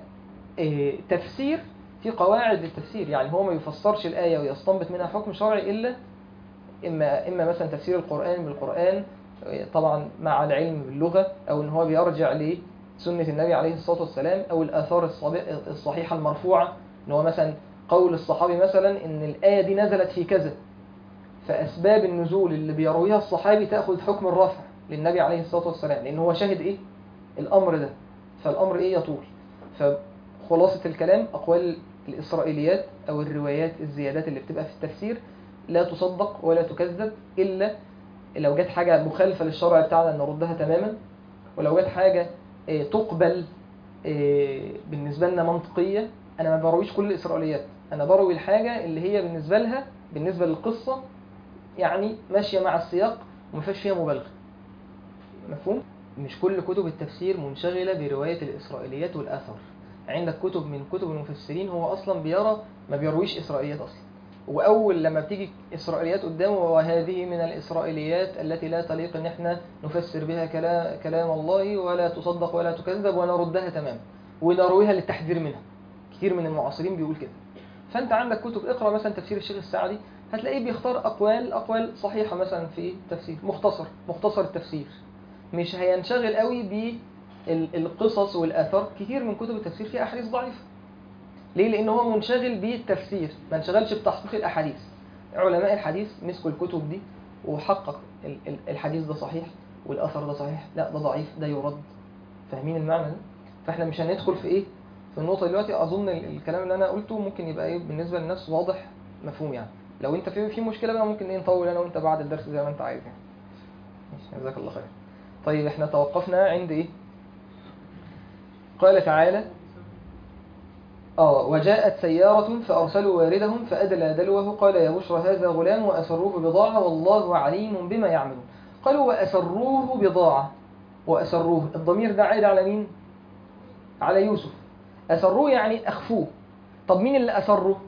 كتفسير في قواعد للتفسير يعني هو ما يفسرش الآية ويستنبط منها حكم شرعي إلا إما إما مثلا تفسير القرآن بالقرآن طبعا مع العلم باللغة أو إن هو بيرجع لسنة النبي عليه الصلاة والسلام أو الآثار الصبي- الصحيحة المرفوعة إن هو مثلا قول الصحابي مثلا إن الآية دي نزلت في كذا فأسباب النزول اللي بيرويها الصحابي تأخذ حكم الرفع للنبي عليه الصلاة والسلام لأن هو شاهد إيه الأمر ده فالأمر إيه يطول فخلاصة الكلام أقوال الإسرائيليات أو الروايات الزيادات اللي بتبقى في التفسير لا تصدق ولا تكذب إلا لو جت حاجة مخالفة للشرع بتاعنا نردها تماما ولو جت حاجة آه، تقبل آه، بالنسبة لنا منطقية أنا ما برويش كل الإسرائيليات أنا بروي الحاجة اللي هي بالنسبة لها بالنسبة للقصة يعني ماشية مع السياق وما فيهاش فيها مبالغة مفهوم؟ مش كل كتب التفسير منشغلة برواية الإسرائيليات والآثار عندك كتب من كتب المفسرين هو أصلا بيرى ما بيرويش إسرائيليات أصلا وأول لما بتيجي إسرائيليات قدامه وهذه من الإسرائيليات التي لا تليق إن إحنا نفسر بها كلام, كلام الله ولا تصدق ولا تكذب ونردها تماما ونرويها للتحذير منها كتير من المعاصرين بيقول كده فأنت عندك كتب اقرأ مثلا تفسير الشيخ السعدي هتلاقيه بيختار أقوال أقوال صحيحة مثلا في التفسير مختصر مختصر التفسير مش هينشغل قوي بالقصص والآثار كتير من كتب التفسير فيها أحاديث ضعيفة ليه؟ لأن هو منشغل بالتفسير ما انشغلش بتحقيق الأحاديث علماء الحديث مسكوا الكتب دي وحقق ال- ال- الحديث ده صحيح والأثر ده صحيح لا ده ضعيف ده يرد فاهمين المعنى ده؟ فاحنا مش هندخل في ايه في النقطة دلوقتي أظن ال- الكلام اللي أنا قلته ممكن يبقى ايه بالنسبة للناس واضح مفهوم يعني لو انت في في مشكلة بقى ممكن ايه نطول انا وانت بعد الدرس زي ما انت عايز يعني ماشي جزاك الله خير طيب احنا توقفنا عند ايه قال تعالى اه وجاءت سيارة فأرسلوا واردهم فأدلى دلوه قال يا بشرى هذا غلام وأسروه بضاعة والله عليم بما يعملون قالوا وأسروه بضاعة وأسروه الضمير ده عائد على مين؟ على يوسف أسروه يعني أخفوه طب مين اللي أسره؟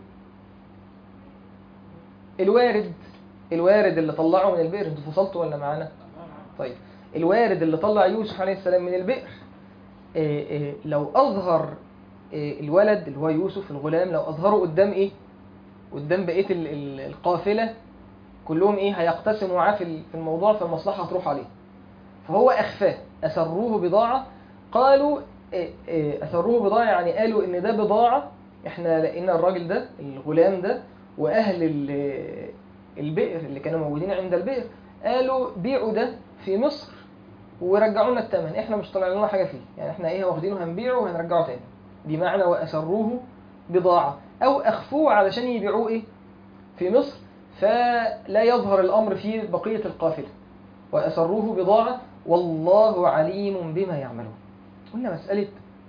الوارد الوارد اللي طلعه من البئر انتوا فصلتوا ولا معانا؟ طيب الوارد اللي طلع يوسف عليه السلام من البئر إيه إيه لو أظهر إيه الولد اللي هو يوسف الغلام لو أظهره قدام إيه؟ قدام بقية ال- ال- القافلة كلهم إيه هيقتسموا معاه في ال- في الموضوع فالمصلحة هتروح عليه فهو أخفاه أسروه بضاعة قالوا إيه إيه أسروه بضاعة يعني قالوا إن ده بضاعة إحنا لقينا الراجل ده الغلام ده وأهل ال- البئر اللي كانوا موجودين عند البئر قالوا بيعوا ده في مصر ورجعوا لنا الثمن احنا مش طالع لنا حاجه فيه يعني احنا ايه واخدينه هنبيعه وهنرجعه تاني بمعنى واسروه بضاعه او اخفوه علشان يبيعوه ايه في مصر فلا يظهر الامر في بقيه القافله واسروه بضاعه والله عليم بما يعملون قلنا مساله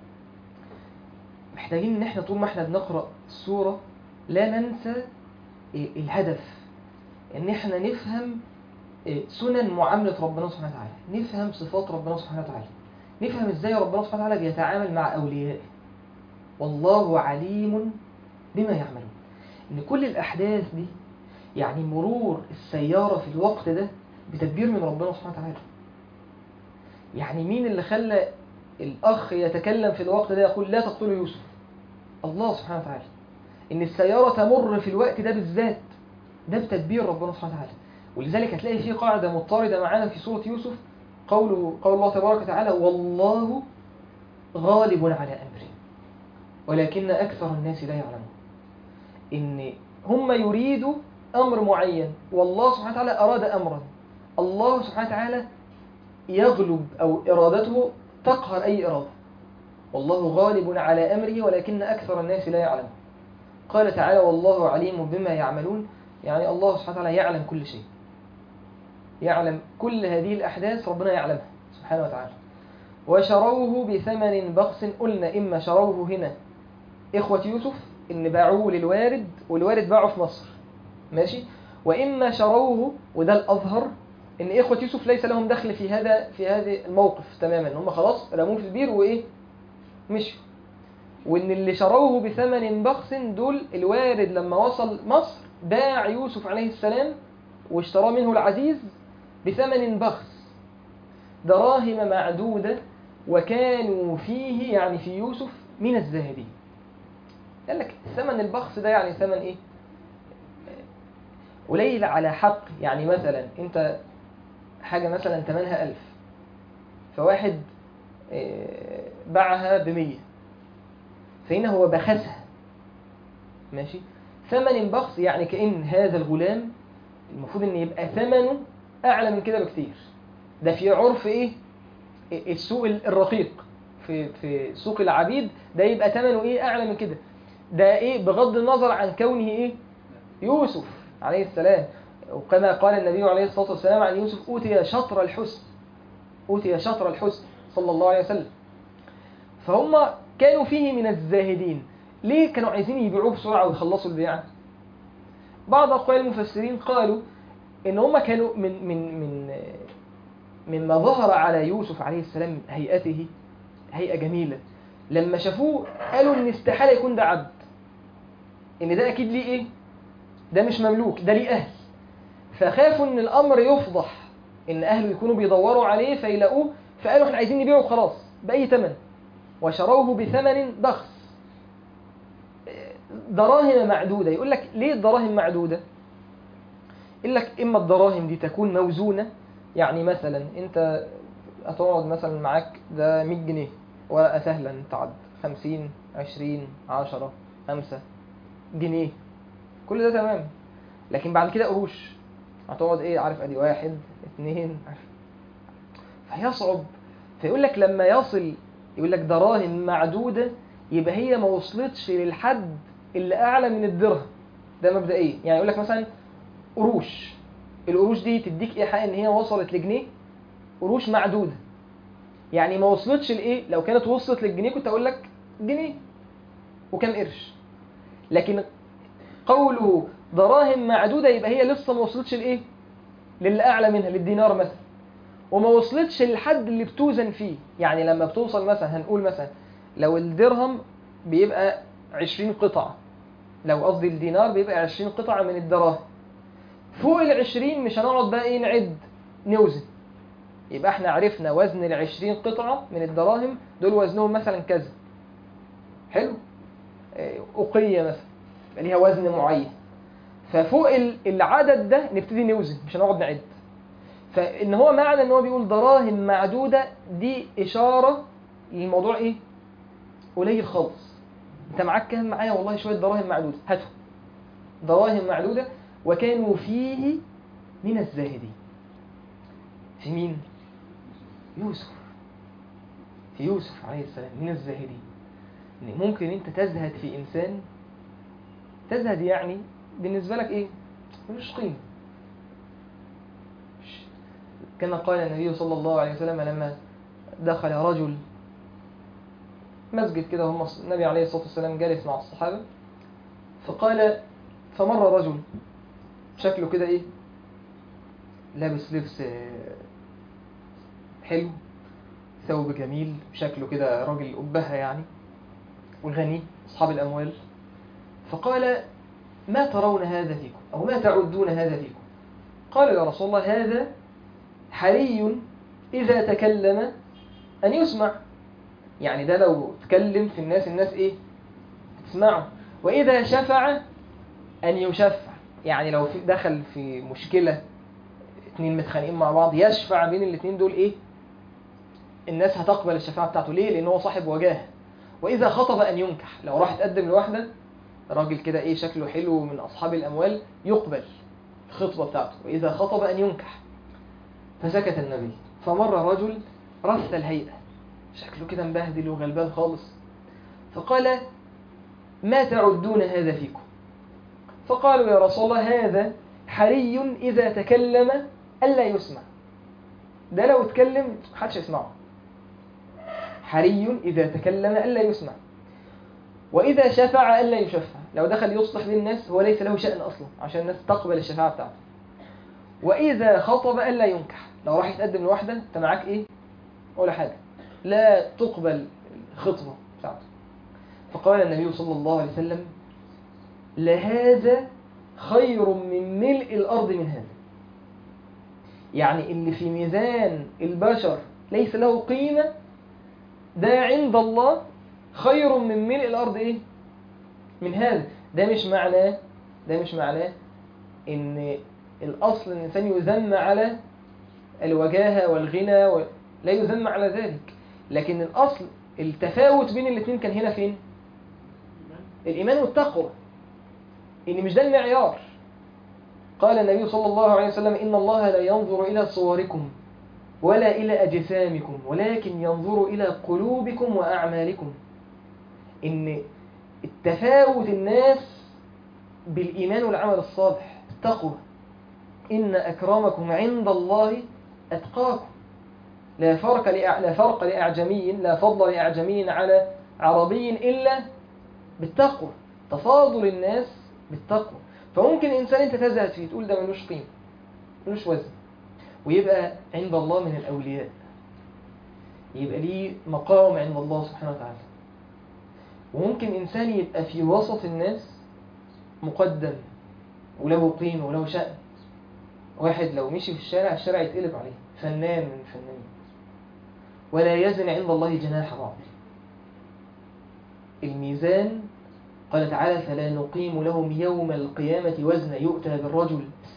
محتاجين ان احنا طول ما احنا بنقرا السوره لا ننسى إيه الهدف ان احنا نفهم إيه سنن معاملة ربنا سبحانه وتعالى نفهم صفات ربنا سبحانه وتعالى نفهم ازاي ربنا سبحانه وتعالى بيتعامل مع أوليائه والله عليم بما يعملون ان كل الأحداث دي يعني مرور السيارة في الوقت ده بتدبير من ربنا سبحانه وتعالى يعني مين اللي خلى الأخ يتكلم في الوقت ده يقول لا تقتلوا يوسف الله سبحانه وتعالى ان السيارة تمر في الوقت ده بالذات ده بتدبير ربنا سبحانه وتعالى ولذلك هتلاقي في قاعدة مضطردة معانا في سورة يوسف قوله قول الله تبارك وتعالى والله غالب على أمره ولكن أكثر الناس لا يعلمون إن هم يريدوا أمر معين والله سبحانه وتعالى أراد أمرا الله سبحانه وتعالى يغلب أو إرادته تقهر أي إرادة والله غالب على أمره ولكن أكثر الناس لا يعلمون قال تعالى والله عليم بما يعملون يعني الله سبحانه وتعالى يعلم كل شيء يعلم كل هذه الأحداث ربنا يعلمها سبحانه وتعالى وشروه بثمن بخس قلنا إما شروه هنا إخوة يوسف إن باعوه للوارد والوارد باعه في مصر ماشي وإما شروه وده الأظهر إن إخوة يوسف ليس لهم دخل في هذا في هذا الموقف تماما هم خلاص رموه في البير وإيه مشوا وإن اللي شروه بثمن بخس دول الوارد لما وصل مصر باع يوسف عليه السلام واشترى منه العزيز بثمن بخس دراهم معدودة وكانوا فيه يعني في يوسف من الزاهدين قال لك ثمن البخس ده يعني ثمن ايه قليل على حق يعني مثلا انت حاجة مثلا ثمنها ألف فواحد آه، باعها بمية فهنا هو بخسها ماشي ثمن بخس يعني كأن هذا الغلام المفروض ان يبقى ثمنه اعلى من كده بكتير ده في عرف ايه السوق الرقيق في في سوق العبيد ده يبقى ثمنه ايه اعلى من كده ده ايه بغض النظر عن كونه ايه يوسف عليه السلام وكما قال النبي عليه الصلاة والسلام عن يوسف أوتي شطر الحسن أوتي شطر الحسن صلى الله عليه وسلم فهم كانوا فيه من الزاهدين ليه كانوا عايزين يبيعوه بسرعة ويخلصوا البيعة بعض أقوال المفسرين قالوا إن هم كانوا من من من مما ظهر على يوسف عليه السلام من هيئته هيئة جميلة لما شافوه قالوا إن استحالة يكون ده عبد إن ده أكيد ليه إيه؟ ده مش مملوك ده ليه أهل فخافوا إن الأمر يفضح إن أهله يكونوا بيدوروا عليه فيلاقوه فقالوا إحنا عايزين نبيعه خلاص بأي ثمن وشروه بثمن بخس دراهم معدودة يقول لك ليه الدراهم معدودة يقول لك اما الدراهم دي تكون موزونه يعني مثلا انت هتقعد مثلا معاك ده 100 جنيه ورقه سهله تعد 50 20 10 5 جنيه كل ده تمام لكن بعد كده قروش هتقعد ايه عارف ادي واحد اتنين عارف فيصعب فيقول لك لما يصل يقول لك دراهم معدودة يبقى هي ما وصلتش للحد اللي أعلى من الدرهم ده مبدئيا يعني يقول لك مثلا قروش القروش دي تديك إيحاء إن هي وصلت لجنيه قروش معدودة يعني ما وصلتش لإيه لو كانت وصلت للجنيه كنت أقول لك جنيه وكم قرش لكن قوله دراهم معدودة يبقى هي لسه ما وصلتش لإيه للي أعلى منها للدينار مثلا وما وصلتش للحد اللي بتوزن فيه يعني لما بتوصل مثلا هنقول مثلا لو الدرهم بيبقى 20 قطعة لو قصدي الدينار بيبقى 20 قطعة من الدراهم فوق ال 20 مش هنقعد بقى ايه نعد نوزن يبقى احنا عرفنا وزن ال 20 قطعة من الدراهم دول وزنهم مثلا كذا حلو اه، أقية مثلا يبقى ليها وزن معين ففوق ال- العدد ده نبتدي نوزن مش هنقعد نعد فان هو معنى ان هو بيقول دراهم معدوده دي اشاره للموضوع ايه قليل خالص انت معاك كام معايا والله شويه دراهم معدوده هاتهم دراهم معدوده وكانوا فيه من الزاهدين في مين يوسف في يوسف عليه السلام من الزاهدين ان ممكن انت تزهد في انسان تزهد يعني بالنسبه لك ايه مش قيمه كما قال النبي صلى الله عليه وسلم لما دخل رجل مسجد كده هم النبي عليه الصلاة والسلام جالس مع الصحابة فقال فمر رجل شكله كده ايه لابس لبس آه، حلو ثوب جميل شكله كده راجل أبهة يعني وغني أصحاب الأموال فقال ما ترون هذا فيكم أو ما تعدون هذا فيكم قال يا رسول الله هذا حري إذا تكلم أن يسمع يعني ده لو تكلم في الناس الناس إيه تسمعه وإذا شفع أن يشفع يعني لو في دخل في مشكلة اتنين متخانقين مع بعض يشفع بين الاتنين دول إيه الناس هتقبل الشفاعة بتاعته ليه لأن هو صاحب وجاهه وإذا خطب أن ينكح لو راح يتقدم لواحدة راجل كده إيه شكله حلو من أصحاب الأموال يقبل الخطبة بتاعته وإذا خطب أن ينكح فسكت النبي فمر رجل رث الهيئة شكله كده مبهدل وغلبان خالص فقال ما تعدون هذا فيكم فقالوا يا رسول الله هذا حري إذا تكلم ألا يسمع ده لو اتكلم محدش يسمعه حري إذا تكلم ألا يسمع وإذا شفع ألا يشفع لو دخل يصلح بين الناس هو ليس له شأن أصلا عشان الناس تقبل الشفاعة بتاعته وإذا خطب ألا ينكح لو راح يتقدم لواحدة أنت معاك إيه؟ ولا حاجة لا تقبل الخطبة بتاعته فقال النبي صلى الله عليه وسلم لهذا خير من ملء الأرض من هذا يعني اللي في ميزان البشر ليس له قيمة ده عند الله خير من ملء الأرض إيه؟ من هذا ده مش معناه ده مش معناه إن الأصل إن الإنسان يذم على الوجاهة والغنى و... لا يذم على ذلك لكن الأصل التفاوت بين الاثنين كان هنا فين؟ الإيمان والتقوى إن مش ده المعيار قال النبي صلى الله عليه وسلم إن الله لا ينظر إلى صوركم ولا إلى أجسامكم ولكن ينظر إلى قلوبكم وأعمالكم إن التفاوت الناس بالإيمان والعمل الصالح التقوى إن أكرمكم عند الله أتقاكم لا فرق لأع... لا فرق لأعجمي لا فضل لأعجمي على عربي إلا بالتقوى تفاضل الناس بالتقوى فممكن إنسان أنت تزهد فيه تقول ده ملوش قيمة ملوش وزن ويبقى عند الله من الأولياء يبقى ليه مقام عند الله سبحانه وتعالى وممكن إنسان يبقى في وسط الناس مقدم وله قيمة وله شأن واحد لو مشي في الشارع الشارع يتقلب عليه فنان من الفنانين ولا يزن عند الله جناح بعض الميزان قال تعالى فلا نقيم لهم يوم القيامة وزنا يؤتى بالرجل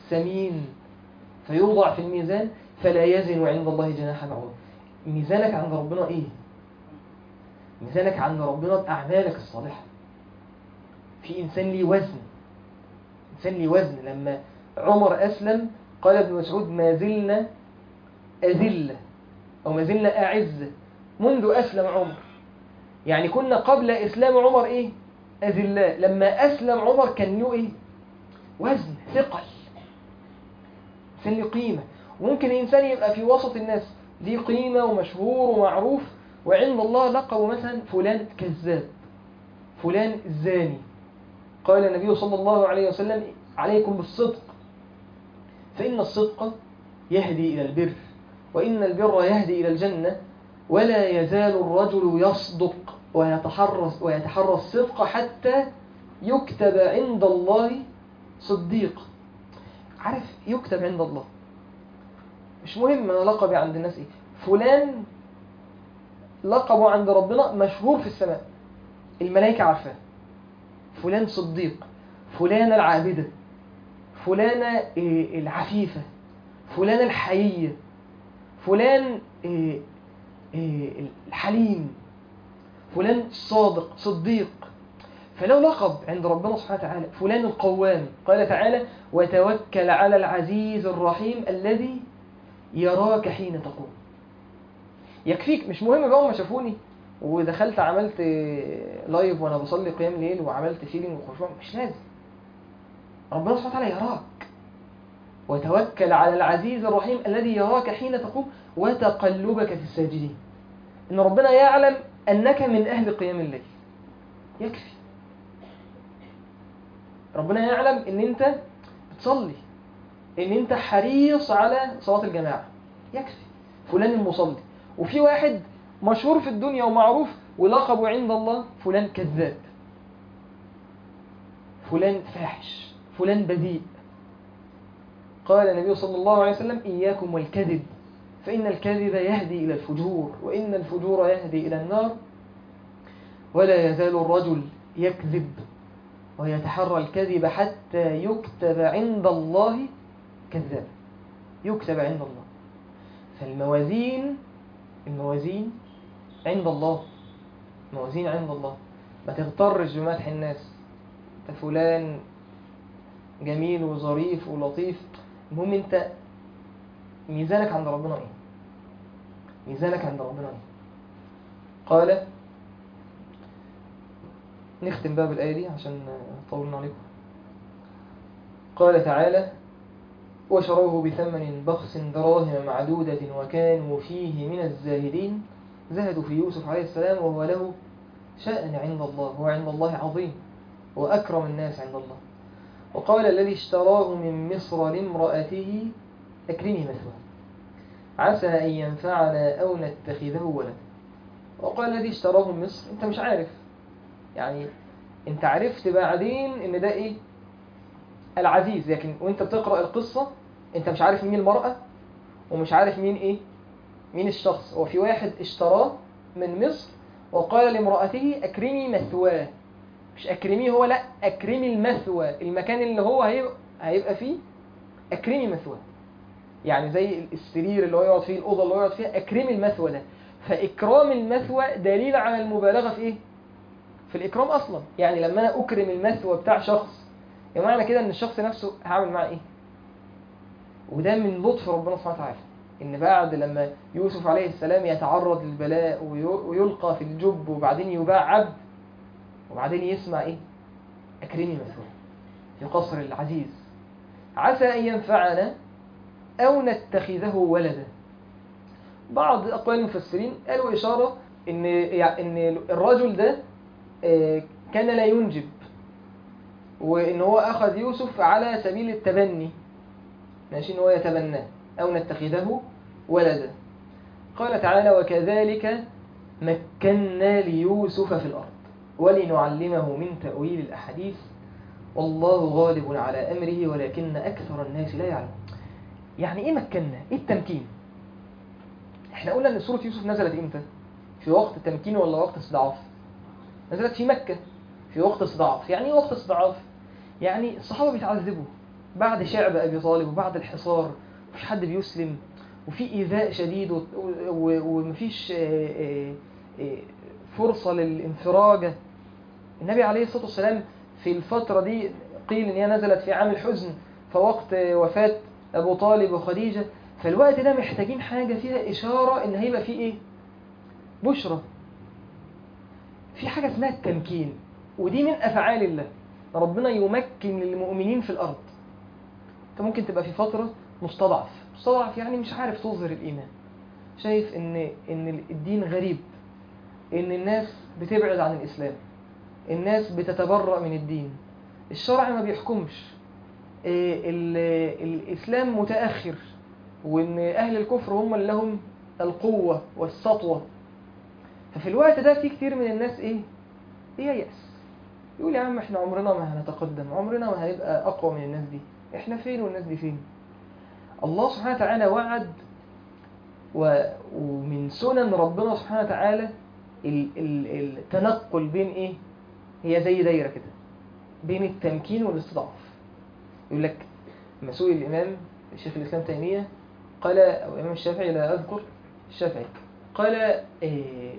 سمين فيوضع في الميزان فلا يزن عند الله جناح بعوض ميزانك عند ربنا ايه ميزانك عند ربنا بأعمالك الصالحة في إنسان ليه وزن إنسان ليه وزن لما عمر أسلم قال ابن مسعود ما زلنا أذلة أو ما زلنا أعزة منذ أسلم عمر يعني كنا قبل إسلام عمر إيه أذلاء لما أسلم عمر كان له إيه وزن ثقل إنسان له قيمة وممكن إنسان يبقى في وسط الناس ليه قيمة ومشهور ومعروف وعند الله لقبه مثلا فلان كذاب فلان زاني قال النبي صلى الله عليه وسلم عليكم بالصدق فإن الصدق يهدي إلى البر وإن البر يهدي إلى الجنة ولا يزال الرجل يصدق ويتحرى ويتحرى الصدق حتى يكتب عند الله صديق عارف يكتب عند الله مش مهم انا لقبي عند الناس ايه فلان لقبه عند ربنا مشهور في السماء الملائكة عارفاه فلان صديق فلانة العابدة فلانة إيه، العفيفة فلانة الحيية فلان إيه، إيه، الحليم فلان صادق صديق فلو لقب عند ربنا سبحانه وتعالى فلان القوام قال تعالى وتوكل على العزيز الرحيم الذي يراك حين تقوم يكفيك مش مهم بقى هم شافوني ودخلت عملت لايف وانا بصلي قيام ليل وعملت فيلينج وخشوع مش لازم ربنا سبحانه وتعالى يراك وتوكل على العزيز الرحيم الذي يراك حين تقوم وتقلبك في الساجدين ان ربنا يعلم انك من اهل قيام الليل يكفي ربنا يعلم ان انت بتصلي ان انت حريص على صلاة الجماعة يكفي فلان المصلي وفي واحد مشهور في الدنيا ومعروف ولقبه عند الله فلان كذاب فلان فاحش فلان بذيء قال النبي صلى الله عليه وسلم إياكم والكذب فإن الكذب يهدي إلى الفجور وإن الفجور يهدي إلى النار ولا يزال الرجل يكذب ويتحرى الكذب حتى يكتب عند الله كذاب يكتب عند الله فالموازين الموازين عند الله موازين عند الله ما تغترش بمدح الناس انت فلان جميل وظريف ولطيف المهم انت ميزانك عند ربنا ايه ميزانك عند ربنا ايه قال نختم بقى بالآية دي عشان طولنا عليكم قال تعالى وشروه بثمن بخس دراهم معدودة وكانوا فيه من الزاهدين زهدوا في يوسف عليه السلام وهو له شأن عند الله هو عند الله عظيم وأكرم الناس عند الله وقال الذي اشتراه من مصر لامرأته أكرمي مثواه عسى أن ينفعنا أو نتخذه ولدا وقال الذي اشتراه من مصر أنت مش عارف يعني أنت عرفت بعدين إن ده إيه العزيز لكن وانت بتقرأ القصة انت مش عارف مين المرأة ومش عارف مين ايه مين الشخص هو في واحد اشتراه من مصر وقال لامرأته اكرمي مثواه مش اكرميه هو لا اكرمي المثوى المكان اللي هو هيبقى, هيبقى فيه اكرمي مثواه يعني زي السرير اللي هو يقعد فيه الأوضة اللي هو يقعد فيها اكرمي المثوى ده فإكرام المثوى دليل على المبالغة في ايه في الإكرام أصلا يعني لما أنا أكرم المثوى بتاع شخص يعني معنى كده ان الشخص نفسه هعمل معاه ايه وده من لطف ربنا سبحانه وتعالى ان بعد لما يوسف عليه السلام يتعرض للبلاء ويلقى في الجب وبعدين يباع عبد وبعدين يسمع ايه اكرمي مثواه في قصر العزيز عسى ان ينفعنا او نتخذه ولدا بعض اقوال المفسرين قالوا اشاره ان ان الرجل ده كان لا ينجب وان هو اخذ يوسف على سبيل التبني ماشي ان هو يتبناه او نتخذه ولدا قال تعالى وكذلك مكنا ليوسف في الارض ولنعلمه من تاويل الاحاديث والله غالب على امره ولكن اكثر الناس لا يعلمون يعني ايه مكنا ايه التمكين احنا قلنا ان سوره يوسف نزلت امتى في وقت تمكين ولا وقت استضعاف نزلت في مكه في وقت استضعاف يعني ايه وقت استضعاف يعني الصحابة بيتعذبوا بعد شعب أبي طالب وبعد الحصار مفيش حد بيسلم وفي إيذاء شديد و- و- ومفيش آه، آه، آه، فرصة للانفراجة النبي عليه الصلاة والسلام في الفترة دي قيل إن هي نزلت في عام الحزن فوقت وفاة أبو طالب وخديجة فالوقت ده محتاجين حاجة فيها إشارة إن هيبقى فيه إيه؟ بشرة في حاجة اسمها التمكين ودي من أفعال الله ربنا يمكن للمؤمنين في الأرض أنت ممكن تبقى في فترة مستضعف مستضعف يعني مش عارف تظهر الإيمان شايف إن إن الدين غريب إن الناس بتبعد عن الإسلام الناس بتتبرأ من الدين الشرع ما بيحكمش إيه، ال- الإسلام متأخر وإن أهل الكفر هم اللي لهم القوة والسطوة ففي الوقت ده في كتير من الناس إيه؟ إيه يأس يقول يا عم إحنا عمرنا ما هنتقدم عمرنا ما هنبقى أقوى من الناس دي إحنا فين والناس دي فين الله سبحانه وتعالى وعد و... ومن سنن ربنا سبحانه وتعالى ال... ال... التنقل بين إيه؟ هي زي دايرة كده بين التمكين والاستضعاف يقول لك لما سئل الإمام شيخ الإسلام تيمية قال أو الإمام الشافعي لا أذكر الشافعي قال إيه،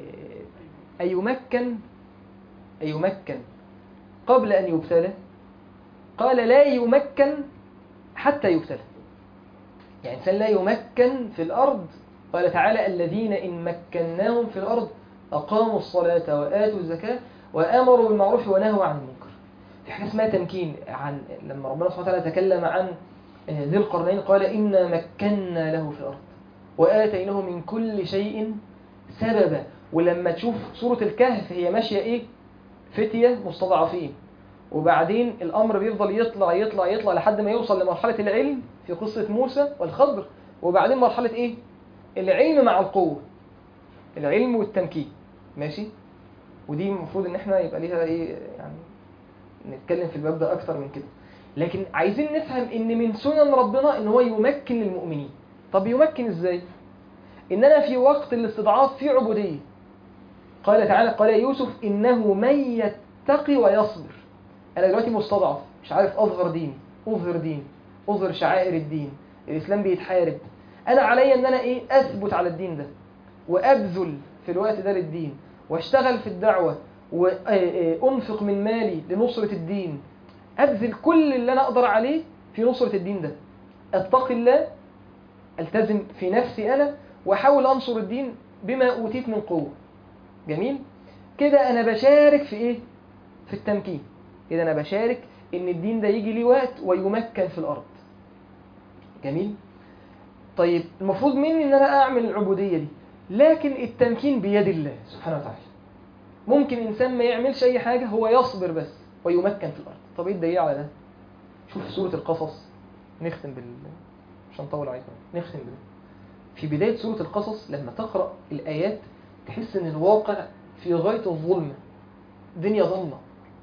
أيمكن أيمكن قبل أن يبتلى قال لا يمكن حتى يبتلى يعني إنسان لا يمكن في الأرض قال تعالى الذين إن مكناهم في الأرض أقاموا الصلاة وآتوا الزكاة وآمروا بالمعروف ونهوا عن المنكر في حاجة اسمها تمكين عن لما ربنا سبحانه وتعالى تكلم عن آه، ذي القرنين قال إنا مكنا له في الأرض وآتيناه من كل شيء سببا ولما تشوف سورة الكهف هي ماشية إيه فتية مستضعفين وبعدين الأمر بيفضل يطلع يطلع يطلع لحد ما يوصل لمرحلة العلم في قصة موسى والخضر وبعدين مرحلة إيه العلم مع القوة العلم والتمكين ماشي ودي المفروض ان احنا يبقى ليها ايه يعني نتكلم في الباب ده اكتر من كده لكن عايزين نفهم ان من سنن ربنا ان هو يمكن للمؤمنين طب يمكن ازاي ان انا في وقت الاستضعاف في عبودية قال تعالى قال يا يوسف انه من يتقي ويصبر انا دلوقتي مستضعف مش عارف اظهر ديني اظهر ديني اظهر شعائر الدين الاسلام بيتحارب انا عليا ان انا ايه اثبت على الدين ده وابذل في الوقت ده للدين واشتغل في الدعوة وانفق من مالي لنصرة الدين ابذل كل اللي انا اقدر عليه في نصرة الدين ده اتقي الله التزم في نفسي انا واحاول انصر الدين بما اوتيت من قوة جميل كده انا بشارك في ايه في التمكين كده انا بشارك ان الدين ده يجي ليه وقت ويمكن في الارض جميل طيب المفروض مني ان انا اعمل العبودية دي لكن التمكين بيد الله سبحانه وتعالى ممكن انسان ما يعملش اي حاجة هو يصبر بس ويمكن في الارض طب ايه الدليل على ده شوف سورة القصص نختم بال مش هنطول عليكم نختم بال في بداية سورة القصص لما تقرأ الآيات تحس ان الواقع في غاية الظلمة دنيا ظلمة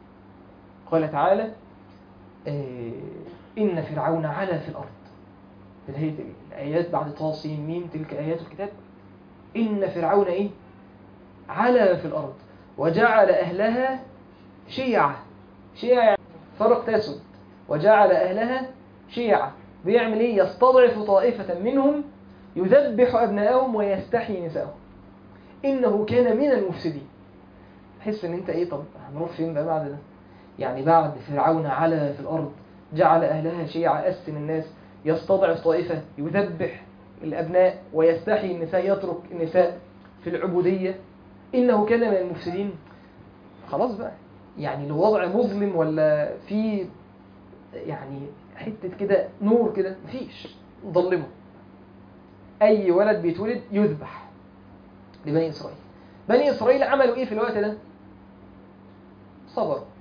قال تعالى آه، إن فرعون علا في الأرض بداية الآيات بعد طاسين ميم تلك آيات الكتاب إن فرعون إيه علا في الأرض وجعل أهلها شيعة شيعة يعني فرق تسد وجعل أهلها شيعة بيعمل إيه يستضعف طائفة منهم يذبح أبنائهم ويستحيي نساءهم إنه كان من المفسدين تحس إن أنت إيه طب هنروح فين بقى بعد ده يعني بعد فرعون علا في الأرض جعل أهلها شيعة قسم الناس يستضعف طائفة يذبح الأبناء ويستحي النساء يترك النساء في العبودية إنه كان من المفسدين خلاص بقى يعني الوضع مظلم ولا في يعني حتة كده نور كده مفيش ظلمه أي ولد بيتولد يذبح لبني إسرائيل بني إسرائيل عملوا إيه في الوقت ده صبروا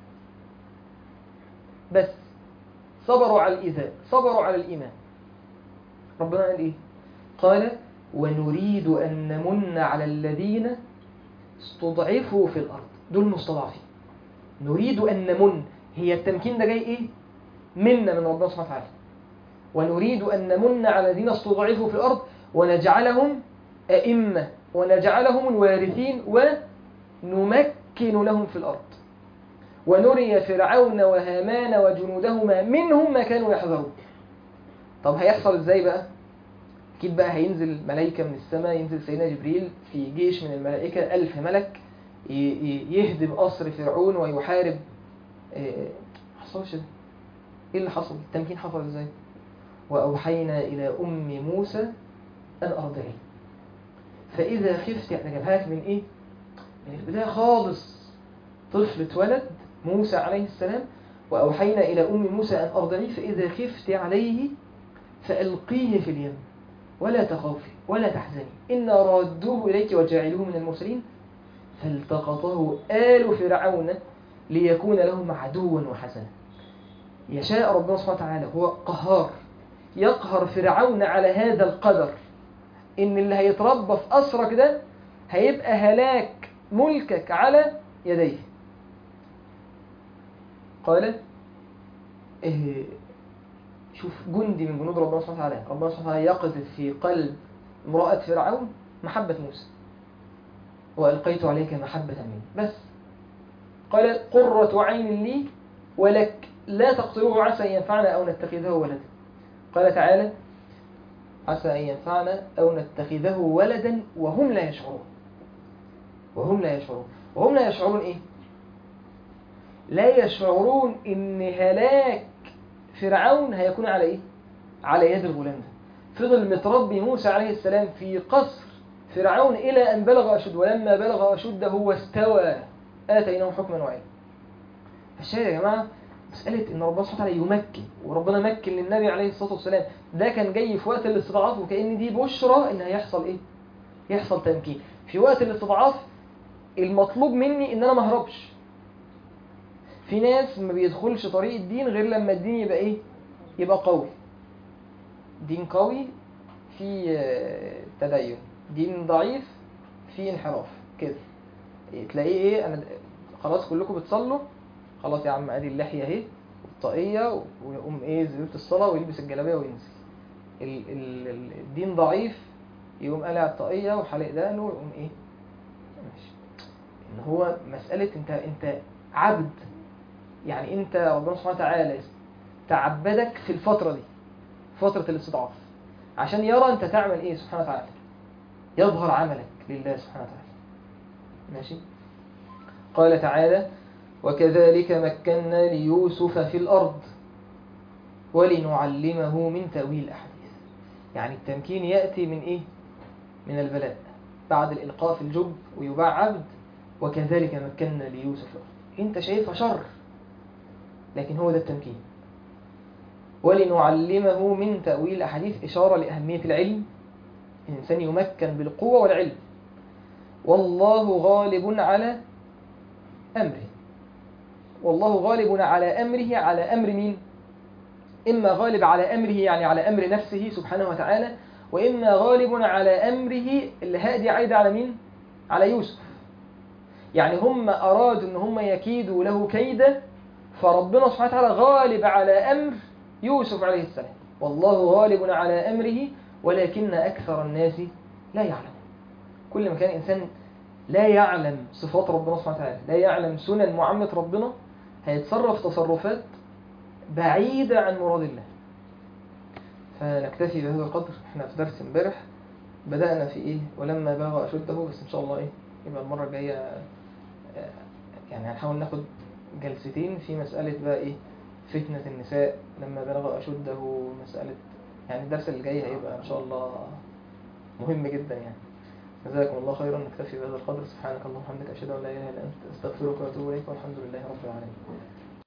بس صبروا على الإيذاء صبروا على الإيمان ربنا قال إيه قال ونريد أن نمن على الذين استضعفوا في الأرض دول مستضعفين نريد أن نمن هي التمكين ده جاي إيه منا من ربنا سبحانه وتعالى ونريد أن نمن على الذين استضعفوا في الأرض ونجعلهم أئمة ونجعلهم الوارثين ونمكن لهم في الأرض ونري فرعون وهامان وجنودهما منهم ما كانوا يحذرون طب هيحصل ازاي بقى اكيد بقى هينزل ملائكة من السماء ينزل سيدنا جبريل في جيش من الملائكة ألف ملك ي- ي- يهدم قصر فرعون ويحارب إيه، حصلش ده ايه اللي حصل التمكين حصل ازاي وأوحينا إلى أم موسى أن أرضعيه فإذا خفت يعني جابها لك من إيه؟ من البداية خالص طفل اتولد موسى عليه السلام وأوحينا إلى أم موسى أن أرضعيه فإذا خفت عليه فألقيه في اليم ولا تخافي ولا تحزني إنا رادوه إليك وجاعلوه من المرسلين فالتقطه آل فرعون ليكون لهم عدوا وحسنا يشاء ربنا سبحانه وتعالى هو قهار يقهر فرعون على هذا القدر ان اللي هيتربى في أسرك ده هيبقى هلاك ملكك على يديه قال إيه شوف جندي من جنود ربنا سبحانه وتعالى ربنا سبحانه وتعالى يقذف في قلب امرأة فرعون محبة موسى وألقيت عليك محبة مني بس قال قرة عين لي ولك لا تقتلوه عسى أن ينفعنا أو نتخذه ولدا قال تعالى عسى أن ينفعنا أو نتخذه ولدا وهم لا يشعرون وهم لا يشعرون وهم لا يشعرون إيه لا يشعرون إن هلاك فرعون هيكون على إيه على يد الغلام ده فضل متربي موسى عليه السلام في قصر فرعون إلى أن بلغ أشد ولما بلغ أشده واستوى آتيناه حكما وعلما فالشاهد يا جماعة مسألة إن ربنا سبحانه وتعالى يمكن وربنا مكن للنبي عليه الصلاة والسلام ده كان جاي في وقت الاستضعاف وكأن دي بشرى إن هيحصل إيه؟ يحصل تمكين في وقت الاستضعاف المطلوب مني إن أنا ما اهربش في ناس ما بيدخلش طريق الدين غير لما الدين يبقى إيه؟ يبقى قوي دين قوي في آه، تدين دين ضعيف في انحراف كده تلاقيه ايه انا خلاص كلكم بتصلوا خلاص يا عم ادي اللحيه اهي والطاقيه ويقوم ايه زيوت الصلاه ويلبس الجلابيه وينزل ال ال ال- الدين ضعيف يقوم قلع الطاقيه وحلق دقنه ويقوم ايه ماشي ان هو مساله انت انت عبد يعني انت ربنا سبحانه وتعالى تعبدك في الفتره دي فتره الاستضعاف عشان يرى انت تعمل ايه سبحانه وتعالى يظهر عملك لله سبحانه وتعالى ماشي قال تعالى وكذلك مكنا ليوسف في الأرض ولنعلمه من تأويل الأحاديث يعني التمكين يأتي من إيه؟ من البلاء بعد الإلقاء في الجب ويباع عبد وكذلك مكنا ليوسف في الأرض أنت شايفها شر لكن هو ده التمكين ولنعلمه من تأويل الأحاديث إشارة لأهمية العلم الإنسان يمكن بالقوة والعلم والله غالب على أمره والله غالب على أمره على أمر مين؟ إما غالب على أمره يعني على أمر نفسه سبحانه وتعالى وإما غالب على أمره اللي هادي عايد على مين؟ على يوسف يعني هم أرادوا أن هم يكيدوا له كيدا فربنا سبحانه وتعالى غالب على أمر يوسف عليه السلام والله غالب على أمره ولكن أكثر الناس لا يعلم كل ما كان إنسان لا يعلم صفات ربنا سبحانه وتعالى لا يعلم سنن معاملة ربنا هيتصرف تصرفات بعيدة عن مراد الله فنكتفي بهذا القدر احنا في درس امبارح بدأنا في ايه ولما بلغ أشده بس ان شاء الله ايه يبقى المرة الجاية آه، يعني هنحاول ناخد جلستين في مسألة بقى ايه فتنة النساء لما بلغ أشده مسألة يعني الدرس اللي جاي هيبقى ان شاء الله مهم جدا يعني جزاكم الله خيرا نكتفي بهذا القدر سبحانك اللهم وبحمدك اشهد ان لا اله الا انت استغفرك واتوب اليك والحمد لله رب العالمين